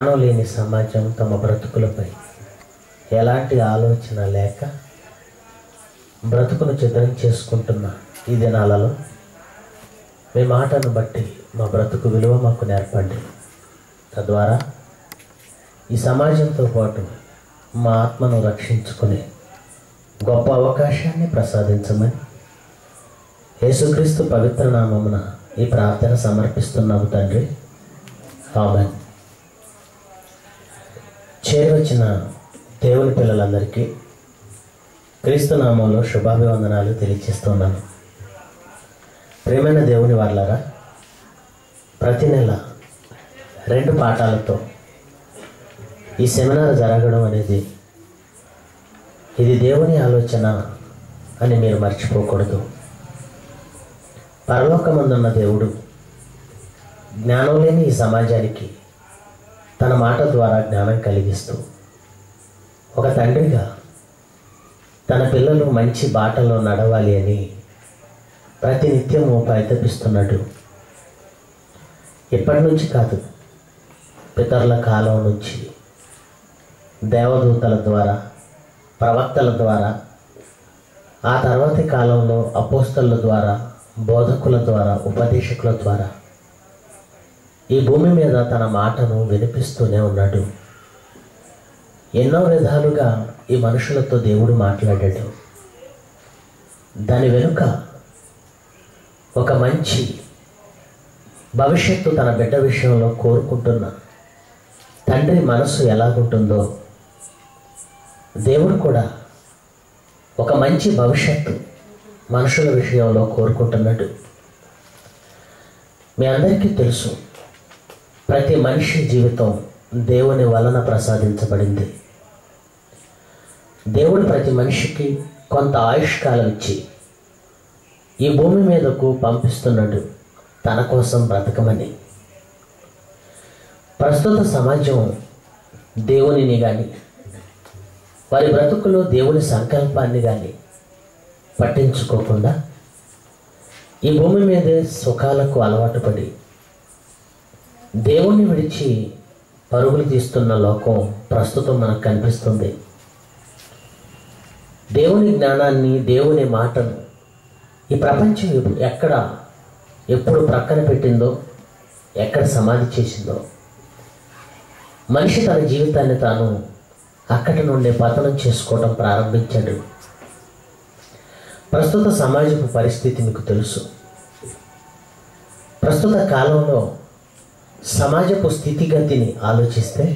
జ్ఞానం లేని సమాజం తమ బ్రతుకులపై ఎలాంటి ఆలోచన లేక బ్రతుకును చిత్రం చేసుకుంటున్న ఈ దినాలలో మీ మాటను బట్టి మా బ్రతుకు విలువ మాకు నేర్పండి తద్వారా ఈ సమాజంతో పాటు మా ఆత్మను రక్షించుకునే గొప్ప అవకాశాన్ని ప్రసాదించమని యేసుక్రీస్తు పవిత్ర నామమున ఈ ప్రార్థన సమర్పిస్తున్నాము తండ్రి ఆమెన్ చేరొచ్చిన దేవుని పిల్లలందరికీ క్రీస్తు నామంలో శుభాభివందనాలు తెలియజేస్తున్నాను ప్రేమైన దేవుని వాళ్ళరా ప్రతి నెల రెండు పాఠాలతో ఈ సెమినార్ జరగడం అనేది ఇది దేవుని ఆలోచన అని మీరు మర్చిపోకూడదు పరలోకమందున్న దేవుడు జ్ఞానం లేని ఈ సమాజానికి తన మాట ద్వారా జ్ఞానం కలిగిస్తూ ఒక తండ్రిగా తన పిల్లలు మంచి బాటలో నడవాలి అని ప్రతినిత్యము పరితపిస్తున్నాడు ఇప్పటి నుంచి కాదు పితరుల కాలం నుంచి దేవదూతల ద్వారా ప్రవక్తల ద్వారా ఆ తర్వాతి కాలంలో అపోస్తల ద్వారా బోధకుల ద్వారా ఉపదేశకుల ద్వారా ఈ భూమి మీద తన మాటను వినిపిస్తూనే ఉన్నాడు ఎన్నో విధాలుగా ఈ మనుషులతో దేవుడు మాట్లాడాడు దాని వెనుక ఒక మంచి భవిష్యత్తు తన బిడ్డ విషయంలో కోరుకుంటున్న తండ్రి మనసు ఎలాగుంటుందో దేవుడు కూడా ఒక మంచి భవిష్యత్తు మనుషుల విషయంలో కోరుకుంటున్నాడు మీ అందరికీ తెలుసు ప్రతి మనిషి జీవితం దేవుని వలన ప్రసాదించబడింది దేవుడు ప్రతి మనిషికి కొంత ఆయుష్కాలం ఇచ్చి ఈ భూమి మీదకు పంపిస్తున్నాడు తన కోసం బ్రతకమని ప్రస్తుత సమాజం దేవునిని కానీ వారి బ్రతుకులో దేవుని సంకల్పాన్ని కానీ పట్టించుకోకుండా ఈ భూమి మీదే సుఖాలకు అలవాటు పడి దేవుణ్ణి విడిచి పరుగులు తీస్తున్న లోకం ప్రస్తుతం మనకు కనిపిస్తుంది దేవుని జ్ఞానాన్ని దేవుని మాటను ఈ ప్రపంచం ఎప్పు- ఎక్కడ ఎప్పుడు ప్రక్కన పెట్టిందో ఎక్కడ సమాధి చేసిందో మనిషి తన జీవితాన్ని తాను అక్కడి నుండి పతనం చేసుకోవడం ప్రారంభించాడు ప్రస్తుత సమాజపు పరిస్థితి మీకు తెలుసు ప్రస్తుత కాలంలో సమాజపు స్థితిగతిని ఆలోచిస్తే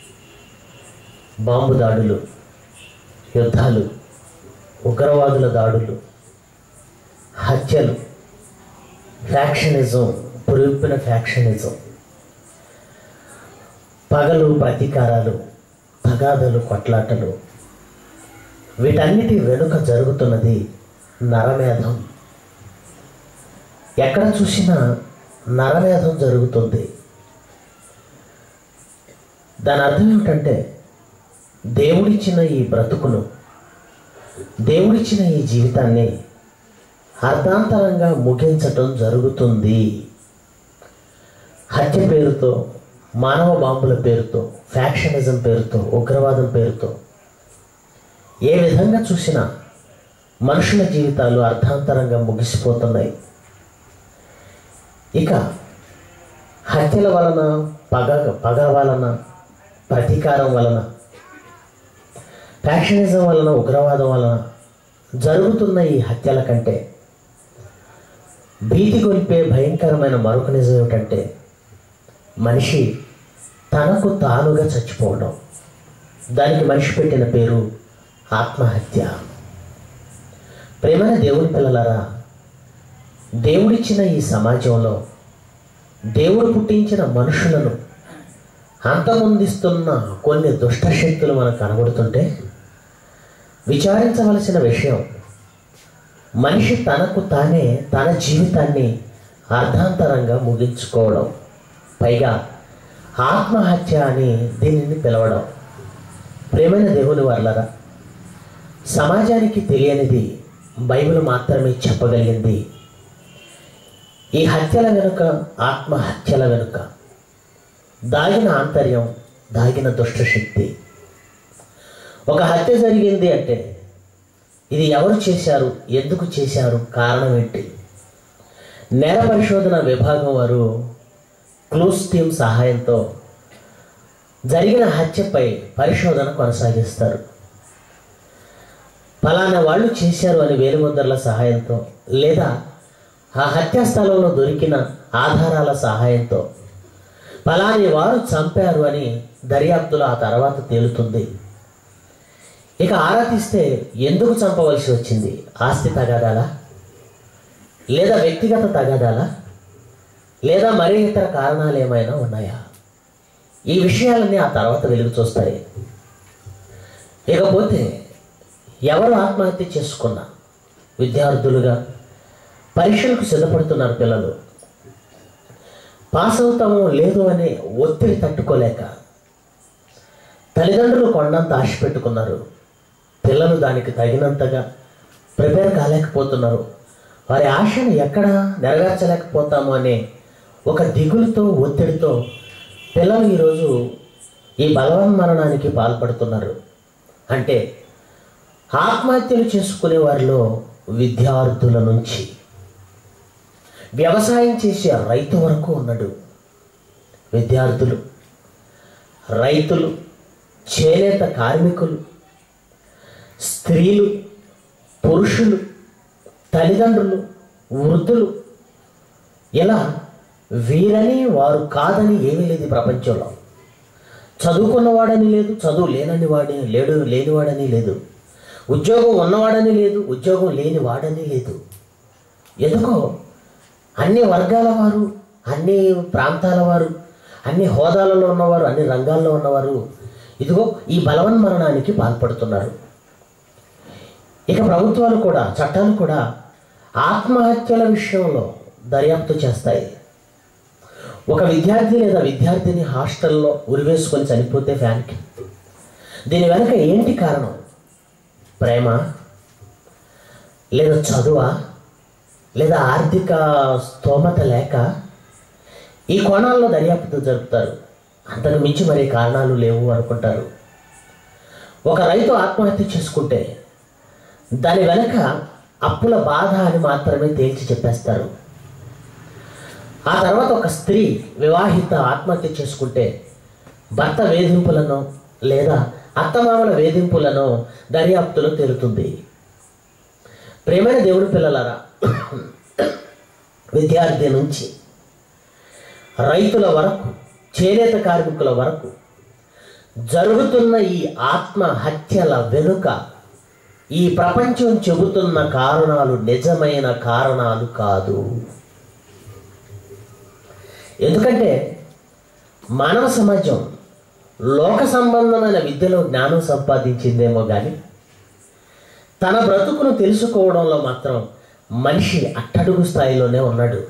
బాంబు దాడులు యుద్ధాలు ఉగ్రవాదుల దాడులు హత్యలు ఫ్యాక్షనిజం పురిపిన ఫ్యాక్షనిజం పగలు ప్రతీకారాలు తగాదలు కొట్లాటలు వీటన్నిటి వెనుక జరుగుతున్నది నరమేధం ఎక్కడ చూసినా నరమేధం జరుగుతుంది దాని అర్థం ఏమిటంటే దేవుడిచ్చిన ఈ బ్రతుకును దేవుడిచ్చిన ఈ జీవితాన్ని అర్ధాంతరంగా ముగించటం జరుగుతుంది హత్య పేరుతో మానవ బాంబుల పేరుతో ఫ్యాక్షనిజం పేరుతో ఉగ్రవాదం పేరుతో ఏ విధంగా చూసినా మనుషుల జీవితాలు అర్ధాంతరంగా ముగిసిపోతున్నాయి ఇక హత్యల వలన పగ పగ వలన ప్రతీకారం వలన ఫ్యాక్షనిజం వలన ఉగ్రవాదం వలన జరుగుతున్న ఈ హత్యల కంటే భీతి గొలిపే భయంకరమైన మరొక నిజం ఏమిటంటే మనిషి తనకు తానుగా చచ్చిపోవడం దానికి మనిషి పెట్టిన పేరు ఆత్మహత్య ప్రేమైన దేవుని పిల్లలారా దేవుడిచ్చిన ఈ సమాజంలో దేవుడు పుట్టించిన మనుషులను అంతమొందిస్తున్న కొన్ని దుష్టశక్తులు మనకు కనబడుతుంటే విచారించవలసిన విషయం మనిషి తనకు తానే తన జీవితాన్ని అర్ధాంతరంగా ముగించుకోవడం పైగా ఆత్మహత్య అని దీనిని పిలవడం ప్రేమైన దేవుని వర్లరా సమాజానికి తెలియనిది బైబిల్ మాత్రమే చెప్పగలిగింది ఈ హత్యల వెనుక ఆత్మహత్యల వెనుక దాగిన ఆంతర్యం దాగిన దుష్టశక్తి ఒక హత్య జరిగింది అంటే ఇది ఎవరు చేశారు ఎందుకు చేశారు కారణం ఏంటి నేర పరిశోధన విభాగం వారు క్లూస్ టీమ్ సహాయంతో జరిగిన హత్యపై పరిశోధన కొనసాగిస్తారు ఫలానా వాళ్ళు చేశారు అని వేలుముద్రల సహాయంతో లేదా ఆ హత్యా స్థలంలో దొరికిన ఆధారాల సహాయంతో ఫలాని వారు చంపారు అని దర్యాప్తులో ఆ తర్వాత తేలుతుంది ఇక ఆరా తీస్తే ఎందుకు చంపవలసి వచ్చింది ఆస్తి తగాదాలా లేదా వ్యక్తిగత తగాదాలా లేదా మరే ఇతర కారణాలు ఏమైనా ఉన్నాయా ఈ విషయాలన్నీ ఆ తర్వాత వెలుగు చూస్తాయి ఇకపోతే ఎవరు ఆత్మహత్య చేసుకున్నా విద్యార్థులుగా పరీక్షలకు సిద్ధపడుతున్నారు పిల్లలు పాస్ అవుతామో లేదో అనే ఒత్తిడి తట్టుకోలేక తల్లిదండ్రులు కొండంత ఆశ పెట్టుకున్నారు పిల్లలు దానికి తగినంతగా ప్రిపేర్ కాలేకపోతున్నారు వారి ఆశను ఎక్కడ నెరవేర్చలేకపోతాము అనే ఒక దిగులుతో ఒత్తిడితో పిల్లలు ఈరోజు ఈ బలవన్మరణానికి పాల్పడుతున్నారు అంటే ఆత్మహత్యలు చేసుకునే వారిలో విద్యార్థుల నుంచి వ్యవసాయం చేసే రైతు వరకు ఉన్నాడు విద్యార్థులు రైతులు చేనేత కార్మికులు స్త్రీలు పురుషులు తల్లిదండ్రులు వృద్ధులు ఇలా వీరని వారు కాదని ఏమీ లేదు ఈ ప్రపంచంలో చదువుకున్నవాడని లేదు చదువు లేనని వాడని లేడు లేనివాడని లేదు ఉద్యోగం ఉన్నవాడని లేదు ఉద్యోగం లేని వాడని లేదు ఎందుకో అన్ని వర్గాల వారు అన్ని ప్రాంతాల వారు అన్ని హోదాలలో ఉన్నవారు అన్ని రంగాల్లో ఉన్నవారు ఇదిగో ఈ బలవన్మరణానికి పాల్పడుతున్నారు ఇక ప్రభుత్వాలు కూడా చట్టాలు కూడా ఆత్మహత్యల విషయంలో దర్యాప్తు చేస్తాయి ఒక విద్యార్థి లేదా విద్యార్థిని హాస్టల్లో ఉరివేసుకొని చనిపోతే ఫ్యాన్కి దీని వెనక ఏంటి కారణం ప్రేమ లేదా చదువా లేదా ఆర్థిక స్తోమత లేక ఈ కోణాల్లో దర్యాప్తు జరుపుతారు అంతకు మించి మరి కారణాలు లేవు అనుకుంటారు ఒక రైతు ఆత్మహత్య చేసుకుంటే దాని వెనక అప్పుల బాధ అని మాత్రమే తేల్చి చెప్పేస్తారు ఆ తర్వాత ఒక స్త్రీ వివాహిత ఆత్మహత్య చేసుకుంటే భర్త వేధింపులను లేదా అత్తమామల వేధింపులను దర్యాప్తులో తేలుతుంది ప్రేమైన దేవుడి పిల్లలారా విద్యార్థి నుంచి రైతుల వరకు చేనేత కార్మికుల వరకు జరుగుతున్న ఈ ఆత్మహత్యల వెనుక ఈ ప్రపంచం చెబుతున్న కారణాలు నిజమైన కారణాలు కాదు ఎందుకంటే మానవ సమాజం లోక సంబంధమైన విద్యలో జ్ఞానం సంపాదించిందేమో కానీ తన బ్రతుకును తెలుసుకోవడంలో మాత్రం మనిషి అట్టడుగు స్థాయిలోనే ఉన్నాడు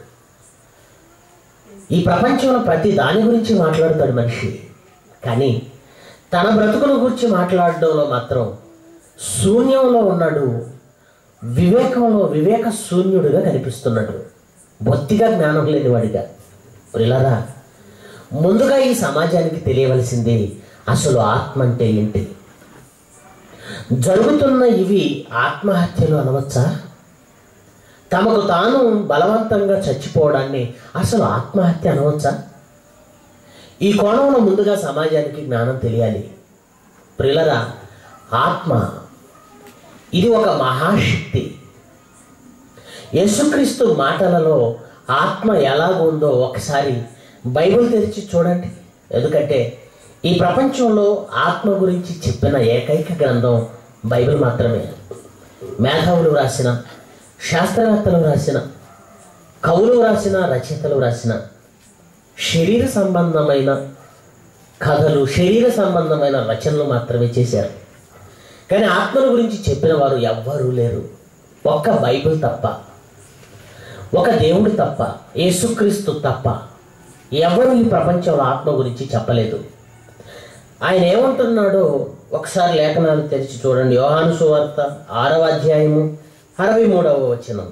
ఈ ప్రపంచంలో ప్రతి దాని గురించి మాట్లాడతాడు మనిషి కానీ తన బ్రతుకును గురించి మాట్లాడడంలో మాత్రం శూన్యంలో ఉన్నాడు వివేకంలో వివేక శూన్యుడిగా కనిపిస్తున్నాడు బొత్తిగా జ్ఞానం లేనివాడిగా ప్రిలరా ముందుగా ఈ సమాజానికి తెలియవలసింది అసలు ఆత్మ అంటే ఏంటి జరుగుతున్న ఇవి ఆత్మహత్యలు అనవచ్చా తమకు తాను బలవంతంగా చచ్చిపోవడాన్ని అసలు ఆత్మహత్య అనవచ్చా ఈ కోణంలో ముందుగా సమాజానికి జ్ఞానం తెలియాలి ప్రిలరా ఆత్మ ఇది ఒక మహాశక్తి యేసుక్రీస్తు మాటలలో ఆత్మ ఎలాగుందో ఒకసారి బైబిల్ తెరిచి చూడండి ఎందుకంటే ఈ ప్రపంచంలో ఆత్మ గురించి చెప్పిన ఏకైక గ్రంథం బైబిల్ మాత్రమే మేధావులు రాసిన శాస్త్రవేత్తలు రాసిన కవులు రాసిన రచయితలు రాసిన శరీర సంబంధమైన కథలు శరీర సంబంధమైన రచనలు మాత్రమే చేశారు కానీ ఆత్మను గురించి చెప్పిన వారు ఎవ్వరూ లేరు ఒక్క బైబిల్ తప్ప ఒక దేవుడు తప్ప యేసుక్రీస్తు తప్ప ఎవరు ఈ ప్రపంచంలో ఆత్మ గురించి చెప్పలేదు ఆయన ఏమంటున్నాడో ఒకసారి లేఖనాలు తెరిచి చూడండి యోహాను సువార్త ఆరవ అధ్యాయము అరవై మూడవ వచనం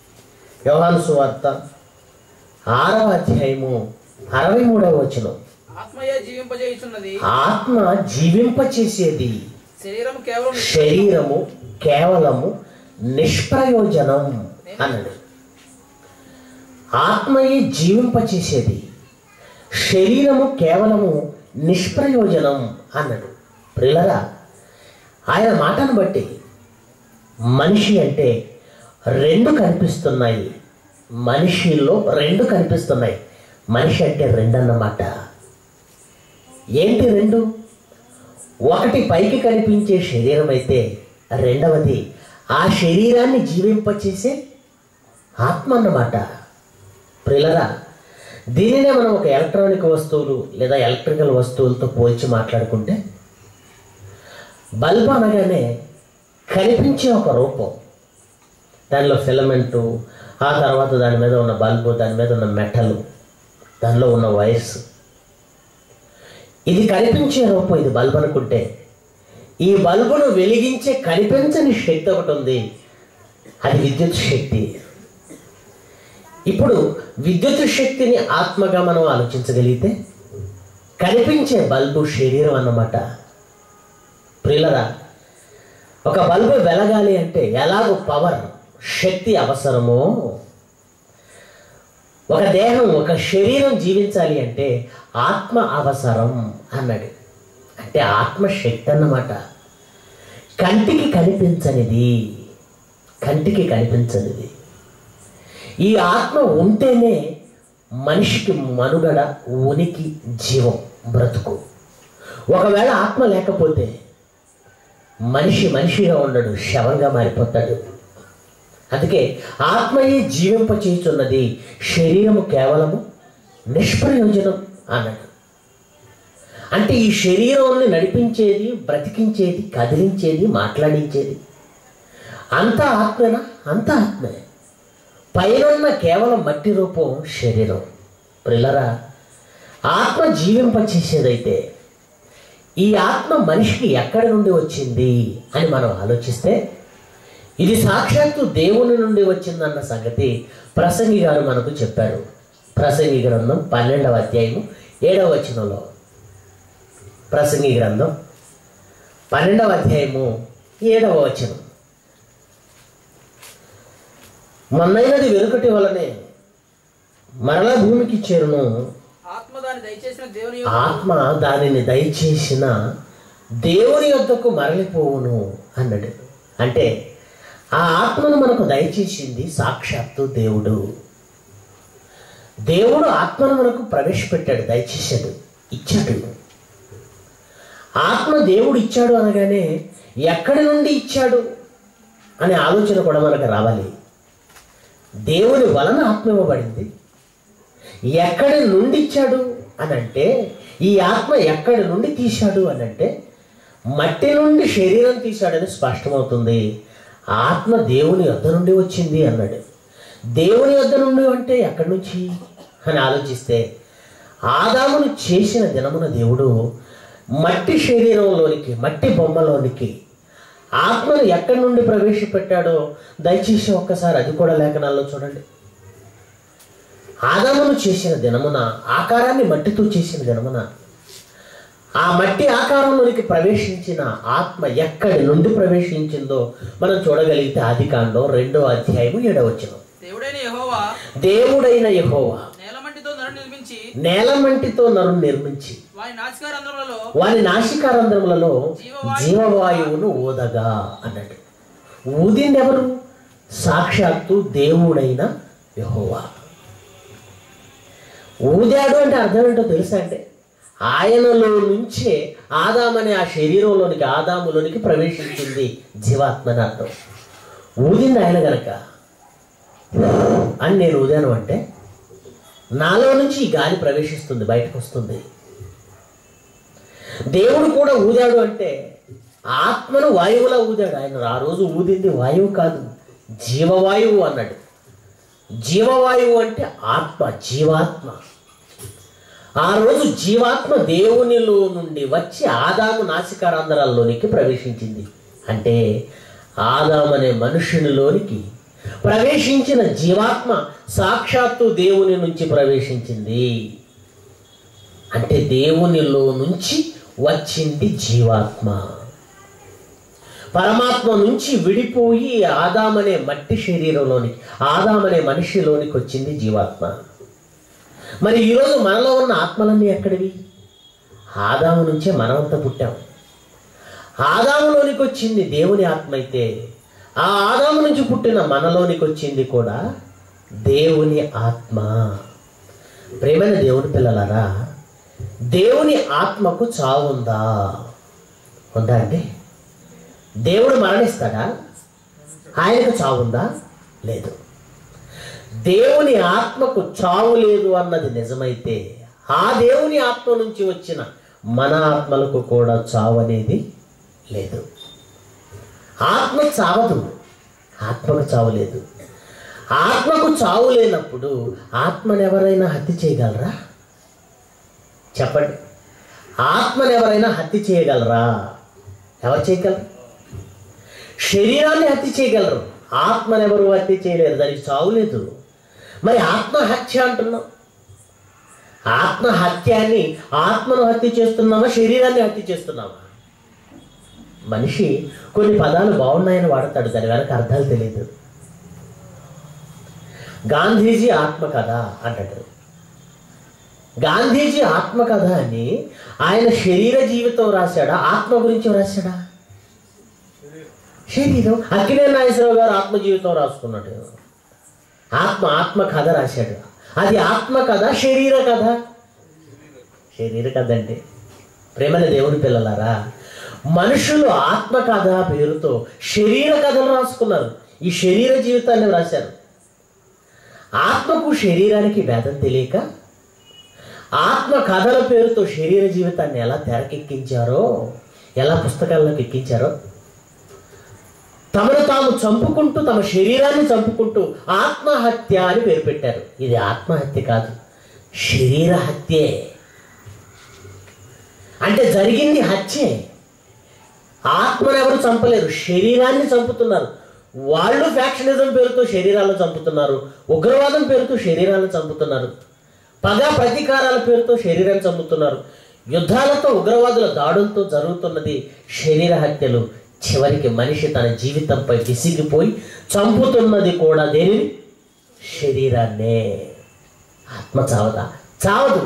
యోహాను సువార్త ఆరవ అధ్యాయము అరవై మూడవ వచనం ఆత్మయే జీవింపజేయుచున్నది ఆత్మ జీవింపచేసేది శరీరం కేవలం శరీరము కేవలము నిష్ప్రయోజనం అన్నది ఆత్మయే జీవింపచేసేది శరీరము కేవలము నిష్ప్రయోజనం అన్నాడు ప్రిలరా ఆయన మాటను బట్టి మనిషి అంటే రెండు కనిపిస్తున్నాయి మనిషిలో రెండు కనిపిస్తున్నాయి మనిషి అంటే రెండు అన్నమాట ఏంటి రెండు ఒకటి పైకి కనిపించే శరీరం అయితే రెండవది ఆ శరీరాన్ని జీవింపచేసే ఆత్మ అన్నమాట ప్రిలరా దీనినే మనం ఒక ఎలక్ట్రానిక్ వస్తువులు లేదా ఎలక్ట్రికల్ వస్తువులతో పోల్చి మాట్లాడుకుంటే బల్బ్ అనగానే కనిపించే ఒక రూపం దానిలో ఫిలమెంటు ఆ తర్వాత దాని మీద ఉన్న బల్బు దాని మీద ఉన్న మెటల్ దానిలో ఉన్న వైర్స్ ఇది కనిపించే రూపం ఇది బల్బ్ అనుకుంటే ఈ బల్బును వెలిగించే కనిపించని శక్తి ఒకటి ఉంది అది విద్యుత్ శక్తి ఇప్పుడు విద్యుత్ శక్తిని ఆత్మగా మనం ఆలోచించగలిగితే కనిపించే బల్బు శరీరం అన్నమాట ప్రిలరా ఒక బల్బు వెలగాలి అంటే ఎలాగో పవర్ శక్తి అవసరమో ఒక దేహం ఒక శరీరం జీవించాలి అంటే ఆత్మ అవసరం అన్నాడు అంటే ఆత్మ శక్తి అన్నమాట కంటికి కనిపించనిది కంటికి కనిపించనిది ఈ ఆత్మ ఉంటేనే మనిషికి మనుగడ ఉనికి జీవం బ్రతుకు ఒకవేళ ఆత్మ లేకపోతే మనిషి మనిషిగా ఉండడు శవంగా మారిపోతాడు అందుకే ఆత్మయే జీవింపచేయుచున్నది శరీరము కేవలము నిష్ప్రయోజనం అన్నాడు అంటే ఈ శరీరాన్ని నడిపించేది బ్రతికించేది కదిలించేది మాట్లాడించేది అంతా ఆత్మేనా అంతా ఆత్మే పైన కేవలం మట్టి రూపం శరీరం ప్రిల్లరా ఆత్మ జీవింపచేసేదైతే ఈ ఆత్మ మనిషికి ఎక్కడి నుండి వచ్చింది అని మనం ఆలోచిస్తే ఇది సాక్షాత్తు దేవుని నుండి వచ్చిందన్న సంగతి ప్రసంగి గారు మనకు చెప్పారు ప్రసంగి గ్రంథం పన్నెండవ అధ్యాయము ఏడవ వచనంలో ప్రసంగి గ్రంథం పన్నెండవ అధ్యాయము ఏడవ వచనం మొన్నైనది వెనుకటి వలనే మరలా భూమికి చేరును ఆత్మ దాన్ని దయచేసిన దేవుని ఆత్మ దానిని దయచేసిన దేవుని యొద్దకు మరలిపోవును అన్నాడు అంటే ఆ ఆత్మను మనకు దయచేసింది సాక్షాత్తు దేవుడు దేవుడు ఆత్మను మనకు ప్రవేశపెట్టాడు దయచేశాడు ఇచ్చాడు ఆత్మ దేవుడు ఇచ్చాడు అనగానే ఎక్కడి నుండి ఇచ్చాడు అనే ఆలోచన కూడా మనకు రావాలి దేవుని వలన ఆత్మ ఇవ్వబడింది ఎక్కడి నుండి ఇచ్చాడు అని అంటే ఈ ఆత్మ ఎక్కడి నుండి తీశాడు అని అంటే మట్టి నుండి శరీరం తీశాడని స్పష్టమవుతుంది ఆత్మ దేవుని యొద్ద నుండి వచ్చింది అన్నాడు దేవుని యొద్ద నుండి అంటే ఎక్కడి నుంచి అని ఆలోచిస్తే ఆదామును చేసిన దినమున దేవుడు మట్టి శరీరంలోనికి మట్టి బొమ్మలోనికి ఆత్మను ఎక్కడి నుండి ప్రవేశపెట్టాడో దయచేసి ఒక్కసారి అది కూడా లేఖనాల్లో చూడండి ఆదామును చేసిన దినమున ఆకారాన్ని మట్టితో చేసిన దినమున ఆ మట్టి ఆకారంలోనికి ప్రవేశించిన ఆత్మ ఎక్కడి నుండి ప్రవేశించిందో మనం చూడగలిగితే ఆది కాండం రెండో అధ్యాయము ఏడవచనం దేవుడైన యెహోవా దేవుడైన యెహోవా నేలమట్టితో నరు నిర్మించి నేల మంటితో నరుని నిర్మించి వారి నాసికారంధ్రములలో వారి నాసికారంధ్రములలో జీవవాయువును ఊదగా అన్నాడు ఊదింది ఎవరు సాక్షాత్తు దేవుడైన యెహోవా ఊదాడు అంటే అర్థం ఏంటో తెలుసా అంటే ఆయనలో నుంచే ఆదామనే ఆ శరీరంలోనికి ఆదాములోనికి ప్రవేశించింది జీవాత్మ అని అర్థం ఊదింది ఆయన గనక అని నేను ఊదాను అంటే నాలో నుంచి ఈ గాలి ప్రవేశిస్తుంది బయటకు వస్తుంది దేవుడు కూడా ఊదాడు అంటే ఆత్మను వాయువులా ఊదాడు ఆయన ఆ రోజు ఊదింది వాయువు కాదు జీవవాయువు అన్నాడు జీవవాయువు అంటే ఆత్మ జీవాత్మ ఆ రోజు జీవాత్మ దేవునిలో నుండి వచ్చి ఆదాము నాసికారంధ్రాల్లోనికి ప్రవేశించింది అంటే ఆదాము అనే మనుషునిలోనికి ప్రవేశించిన జీవాత్మ సాక్షాత్తు దేవుని నుంచి ప్రవేశించింది అంటే దేవునిలో నుంచి వచ్చింది జీవాత్మ పరమాత్మ నుంచి విడిపోయి ఆదామనే మట్టి శరీరంలోనికి ఆదామనే మనిషిలోనికి వచ్చింది జీవాత్మ మరి ఈరోజు మనలో ఉన్న ఆత్మలన్నీ ఎక్కడివి ఆదాము నుంచే మనమంతా పుట్టాం ఆదాములోనికి వచ్చింది దేవుని ఆత్మ అయితే ఆ ఆదాము నుంచి పుట్టిన మనలోనికి వచ్చింది కూడా దేవుని ఆత్మ ప్రేమైన దేవుని పిల్లలారా దేవుని ఆత్మకు చావుందా ఉందా అంటే దేవుడు మరణిస్తాడా ఆయనకు చావుందా లేదు దేవుని ఆత్మకు చావు లేదు అన్నది నిజమైతే ఆ దేవుని ఆత్మ నుంచి వచ్చిన మన ఆత్మలకు కూడా చావు అనేది లేదు ఆత్మ చావదు ఆత్మకు చావు లేదు ఆత్మకు చావు లేనప్పుడు ఆత్మను ఎవరైనా హత్య చేయగలరా చెప్పండి ఆత్మను ఎవరైనా హత్య చేయగలరా ఎవరు చేయగలరు శరీరాన్ని హత్య చేయగలరు ఆత్మను ఎవరు హత్య చేయలేరు దానికి చావు లేదు మరి ఆత్మహత్య అంటున్నాం ఆత్మహత్య అని ఆత్మను హత్య చేస్తున్నామా శరీరాన్ని హత్య చేస్తున్నామా మనిషి కొన్ని పదాలు బాగున్నాయని వాడతాడు దాని వెనక అర్థాలు తెలియదు గాంధీజీ ఆత్మకథ అంటాడు గాంధీజీ ఆత్మకథ అని ఆయన శరీర జీవితం రాశాడా ఆత్మ గురించి రాశాడా శరీరం అక్కినే నాగేశ్వరరావు గారు ఆత్మ జీవితం రాసుకున్నాడు ఆత్మ ఆత్మ కథ రాశాడు అది ఆత్మ కథ శరీర కథ శరీర కథ అంటే ప్రేమల దేవుని పిల్లలారా మనుషులు ఆత్మ కథ పేరుతో శరీర కథలు రాసుకున్నారు ఈ శరీర జీవితాన్ని రాశారు ఆత్మకు శరీరానికి భేదం తెలియక ఆత్మ కథల పేరుతో శరీర జీవితాన్ని ఎలా తెరకెక్కించారో ఎలా పుస్తకాల్లోకి ఎక్కించారో తమను తాము చంపుకుంటూ తమ శరీరాన్ని చంపుకుంటూ ఆత్మహత్య అని పేరు పెట్టారు ఇది ఆత్మహత్య కాదు శరీర హత్యే అంటే జరిగింది హత్యే ఆత్మను ఎవరు చంపలేరు శరీరాన్ని చంపుతున్నారు వాళ్ళు ఫ్యాక్షనిజం పేరుతో శరీరాలను చంపుతున్నారు ఉగ్రవాదం పేరుతో శరీరాలను చంపుతున్నారు పగ ప్రతీకారాల పేరుతో శరీరాన్ని చంపుతున్నారు యుద్ధాలతో ఉగ్రవాదుల దాడులతో జరుగుతున్నది శరీర హత్యలు చివరికి మనిషి తన జీవితంపై విసిగిపోయి చంపుతున్నది కూడా దేనిని శరీరాన్నే ఆత్మ చావదా చావదు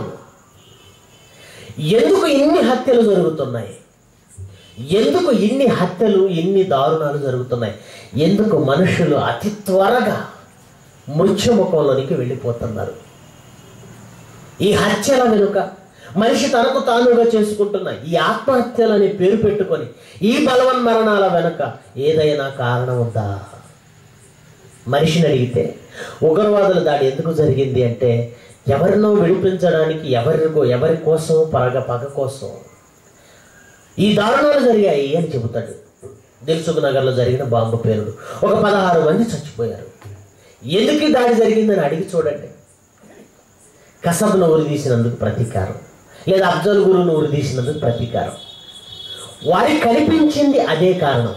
ఎందుకు ఇన్ని హత్యలు జరుగుతున్నాయి ఎందుకు ఇన్ని హత్యలు ఇన్ని దారుణాలు జరుగుతున్నాయి ఎందుకు మనుషులు అతి త్వరగా మృత్యుముఖంలోనికి వెళ్ళిపోతున్నారు ఈ హత్యల వెనుక మనిషి తనకు తానుగా చేసుకుంటున్న ఈ ఆత్మహత్యలని పేరు పెట్టుకొని ఈ బలవన్ మరణాల వెనుక ఏదైనా కారణం ఉందా మనిషిని అడిగితే ఉగ్రవాదుల దాడి ఎందుకు జరిగింది అంటే ఎవరినో విడిపించడానికి ఎవరికో ఎవరి కోసం పరగ పగ కోసం ఈ దారుణాలు జరిగాయి అని చెబుతాడు దిల్సుఖ్ నగర్లో జరిగిన బాంబు పేరుడు ఒక పదహారు మంది చచ్చిపోయారు ఎందుకు ఈ దాడి జరిగిందని అడిగి చూడండి కసబ్ను ఉరిదీసినందుకు ప్రతీకారం లేదా అఫ్జల్ గురువును ఉరిదీసినందుకు ప్రతీకారం వారికి కనిపించింది అదే కారణం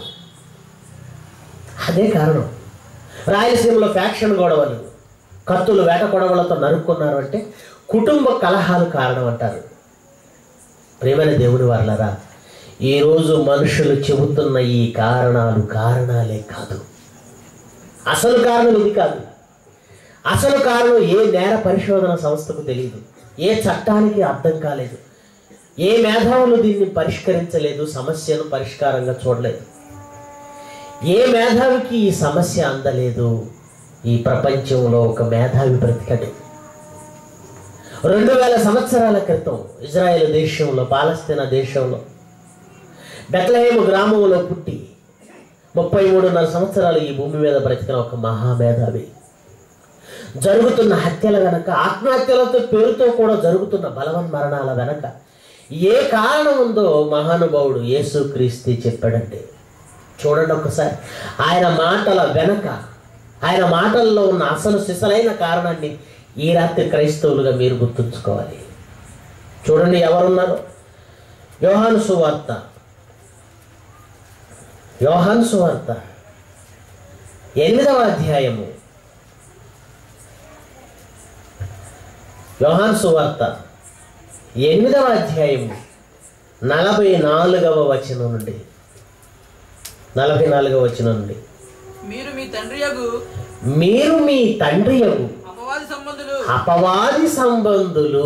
అదే కారణం రాయలసీమలో ఫ్యాక్షన్ గొడవలు కత్తులు వేట గొడవలతో నరుక్కున్నారు అంటే కుటుంబ కలహాలు కారణం అంటారు ప్రేమైన దేవుడి వాళ్ళరా ఈరోజు మనుషులు చెబుతున్న ఈ కారణాలు కారణాలే కాదు అసలు కారణం ఇది కాదు అసలు కారణం ఏ నేర పరిశోధన సంస్థకు తెలియదు ఏ చట్టానికి అర్థం కాలేదు ఏ మేధావులు దీన్ని పరిష్కరించలేదు సమస్యను పరిష్కారంగా చూడలేదు ఏ మేధావికి ఈ సమస్య అందలేదు ఈ ప్రపంచంలో ఒక మేధావి బ్రతికడు రెండు వేల సంవత్సరాల క్రితం ఇజ్రాయెల్ దేశంలో పాలస్తీనా దేశంలో బెత్లహేము గ్రామంలో పుట్టి ముప్పై మూడున్నర సంవత్సరాలు ఈ భూమి మీద బ్రతికిన ఒక మహామేధావి జరుగుతున్న హత్యల వెనక ఆత్మహత్యలతో పేరుతో కూడా జరుగుతున్న బలవన్ మరణాల వెనక ఏ కారణం ఉందో మహానుభావుడు యేసుక్రీస్తు చెప్పాడంటే చూడండి ఒకసారి ఆయన మాటల వెనక ఆయన మాటల్లో ఉన్న అసలు సిసలైన కారణాన్ని ఈ రాత్రి క్రైస్తవులుగా మీరు గుర్తుంచుకోవాలి చూడండి ఎవరున్నారు యోహాను సువార్త యోహాను సువార్త ఎనిమిదవ అధ్యాయము యోహాను సువార్త ఎనిమిదవ అధ్యాయం నలభై నాలుగవ వచనం నుండి నలభై నాలుగవ వచనం నుండి మీరు మీ తండ్రి యగు మీరు మీ తండ్రి యగు అపవాది సంబంధులు అపవాది సంబంధులు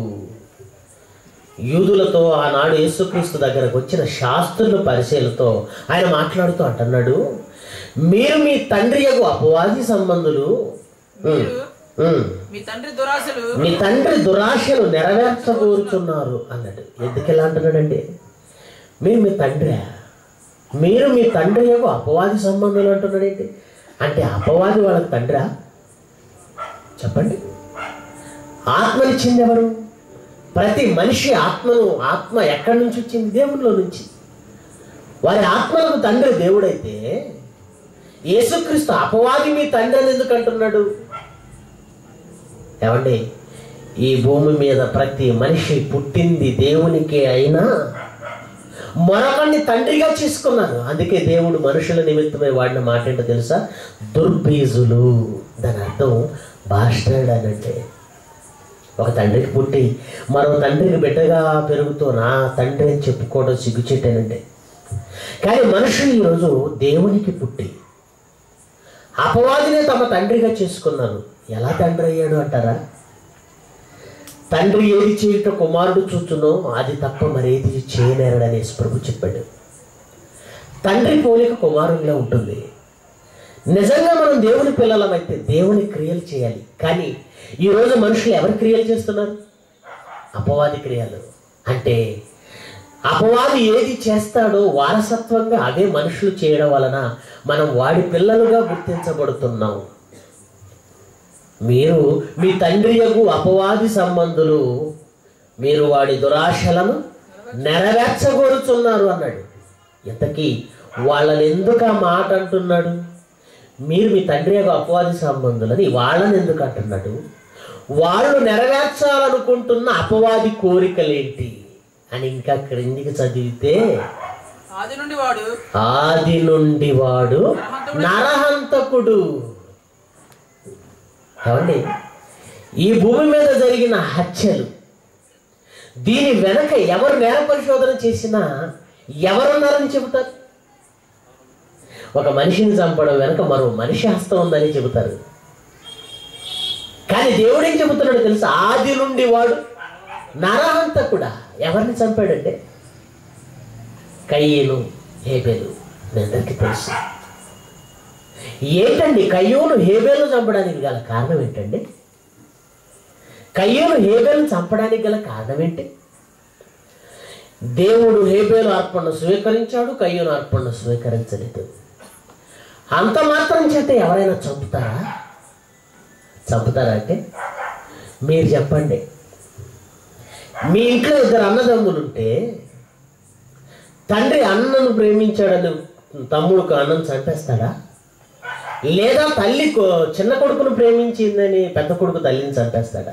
యూదులతో ఆనాడు యేసుక్రీస్తు దగ్గరకు వచ్చిన శాస్త్రులు పరిశీలతో ఆయన మాట్లాడుతూ అంటున్నాడు మీరు మీ తండ్రి యగు అపవాది సంబంధులు ఉమ్, మీరు ఉమ్, మీ తండ్రి దురాశలు మీ తండ్రి దురాశలు నెరవేర్చకూరుచున్నారు అన్నాడు ఎందుకు ఎలా అంటున్నాడండి మీరు మీ తండ్రి మీరు మీ తండ్రి యొక్క అపవాది సంబంధాలు అంటున్నాడేంటి అంటే అపవాది వాళ్ళకి తండ్రా చెప్పండి ఆత్మనిచ్చింది ఎవరు ప్రతి మనిషి ఆత్మను ఆత్మ ఎక్కడి నుంచి వచ్చింది దేవునిలో నుంచి వారి ఆత్మలకు తండ్రి దేవుడైతే యేసుక్రీస్తు అపవాది మీ తండ్రి అని ఎందుకు అంటున్నాడు ఏమండి ఈ భూమి మీద ప్రతి మనిషి పుట్టింది దేవునికే అయినా మరొకరిని తండ్రిగా చేసుకున్నారు అందుకే దేవుడు మనుషుల నిమిత్తమై వాడిన మాట ఏంటో తెలుసా దుర్బీజులు దాని అర్థం బాస్టర్డ్ అని అంటే ఒక తండ్రికి పుట్టి మరో తండ్రికి బిడ్డగా పెరుగుతూ నా తండ్రి అని చెప్పుకోవడం సిగ్గుచేటేనండి కానీ మనుషులు ఈరోజు దేవునికి పుట్టి అపవాదినే తమ తండ్రిగా చేసుకున్నారు ఎలా తండ్రి అయ్యాడు అంటారా తండ్రి ఏది చేయుట కుమారుడు చూచునో అది తప్ప మరేది చేయనేరడని ప్రభు చెప్పాడు తండ్రి పోలిక కుమారునిలో ఉంటుంది నిజంగా మనం దేవుని పిల్లలమైతే దేవుని క్రియలు చేయాలి కానీ ఈరోజు మనుషులు ఎవరి క్రియలు చేస్తున్నారు అపవాది క్రియలు అంటే అపవాది ఏది చేస్తాడో వారసత్వంగా అవే మనుషులు చేయడం వలన మనం వాడి పిల్లలుగా గుర్తించబడుతున్నాం మీరు మీ తండ్రి యొక్క అపవాది సంబంధులు మీరు వాడి దురాశలను నెరవేర్చగోరుచున్నారు అన్నాడు ఇంతకీ వాళ్ళని ఎందుకు ఆ మాట అంటున్నాడు మీరు మీ తండ్రి యొక్క అపవాది సంబంధులని వాళ్ళని ఎందుకు అంటున్నాడు వాళ్ళు నెరవేర్చాలనుకుంటున్న అపవాది కోరికలేంటి అని ఇంకా క్రిందికి చదివితే ఆది నుండి వాడు ఆది నుండి వాడు నరహంతకుడు ఏమండి ఈ భూమి మీద జరిగిన హత్యలు దీని వెనక ఎవరు నేర పరిశోధన చేసినా ఎవరున్నారని చెబుతారు ఒక మనిషిని చంపడం వెనక మరో మనిషి హస్తం ఉందని చెబుతారు కానీ దేవుడు ఏం చెబుతున్నాడు తెలుసా ఆది నుండి వాడు నరహంతకుడా ఎవరిని చంపాడంటే కయ్యేను హేబేలు మీ అందరికీ తెలుసు ఏంటండి కయ్యూను హేబేలు చంపడానికి గల కారణం ఏంటండి కయ్యూను హేబేలు చంపడానికి గల కారణం ఏంటి దేవుడు హేబేలు అర్పణ స్వీకరించాడు కయ్యూను అర్పణ స్వీకరించలేదు అంత మాత్రం చేత ఎవరైనా చంపుతారా చంపుతారా అంటే మీరు చెప్పండి మీ ఇంట్లో ఇద్దరు అన్నదమ్ములుంటే తండ్రి అన్నను ప్రేమించాడని తమ్ముడుకు అన్నం చంపేస్తాడా లేదా తల్లి కొ- చిన్న కొడుకును ప్రేమించిందని పెద్ద కొడుకు తల్లిని చంపేస్తాడా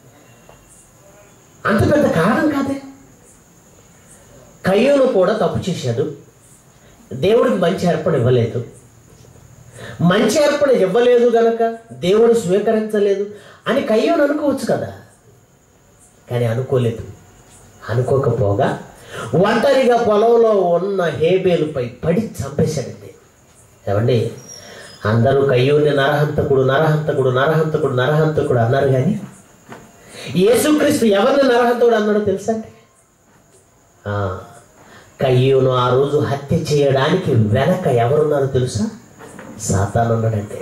అంత పెద్ద కారణం కాదే కయ్యూను కూడా తప్పు చేశాడు దేవుడికి మంచి అర్పణ ఇవ్వలేదు మంచి అర్పణ ఇవ్వలేదు గనక దేవుడు స్వీకరించలేదు అని కయ్యూను అనుకోవచ్చు కదా కానీ అనుకోలేదు అనుకోకపోగా ఒంటరిగా పొలంలో ఉన్న హేబేలుపై పడి చంపేశాడండి ఏమండి అందరూ కయ్యూని నరహంతకుడు నరహంతకుడు నరహంతకుడు నరహంతకుడు అన్నారు కానీ యేసుక్రీస్తు ఎవరిని నరహంతకుడు అన్నాడో తెలుసా అండి ఆ, కయ్యూను ఆ రోజు హత్య చేయడానికి వెనక ఎవరున్నారో తెలుసా సాతాను ఉన్నాడంటే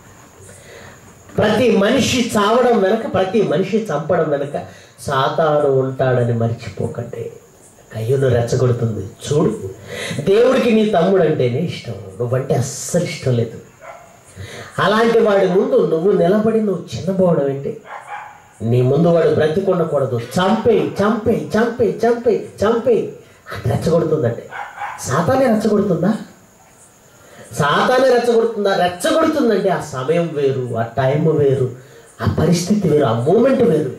ప్రతి మనిషి చావడం వెనక ప్రతి మనిషి చంపడం వెనక సాతాను ఉంటాడని మర్చిపోకండి కయ్యూను రెచ్చగొడుతుంది చూడు దేవుడికి నీ తమ్ముడు అంటేనే ఇష్టం నువ్వంటే అస్సలు ఇష్టం లేదు అలాంటి వాడి ముందు నువ్వు నిలబడి నువ్వు చిన్నపోవడం ఏంటి నీ ముందు వాడు బ్రతికుండకూడదు చంపే చంపే చంపే చంపే చంపే అని రెచ్చగొడుతుందండి సాతానే రెచ్చగొడుతుందా సాతానే రెచ్చగొడుతుందా రెచ్చగొడుతుందండి ఆ సమయం వేరు ఆ టైం వేరు ఆ పరిస్థితి వేరు ఆ మూమెంట్ వేరు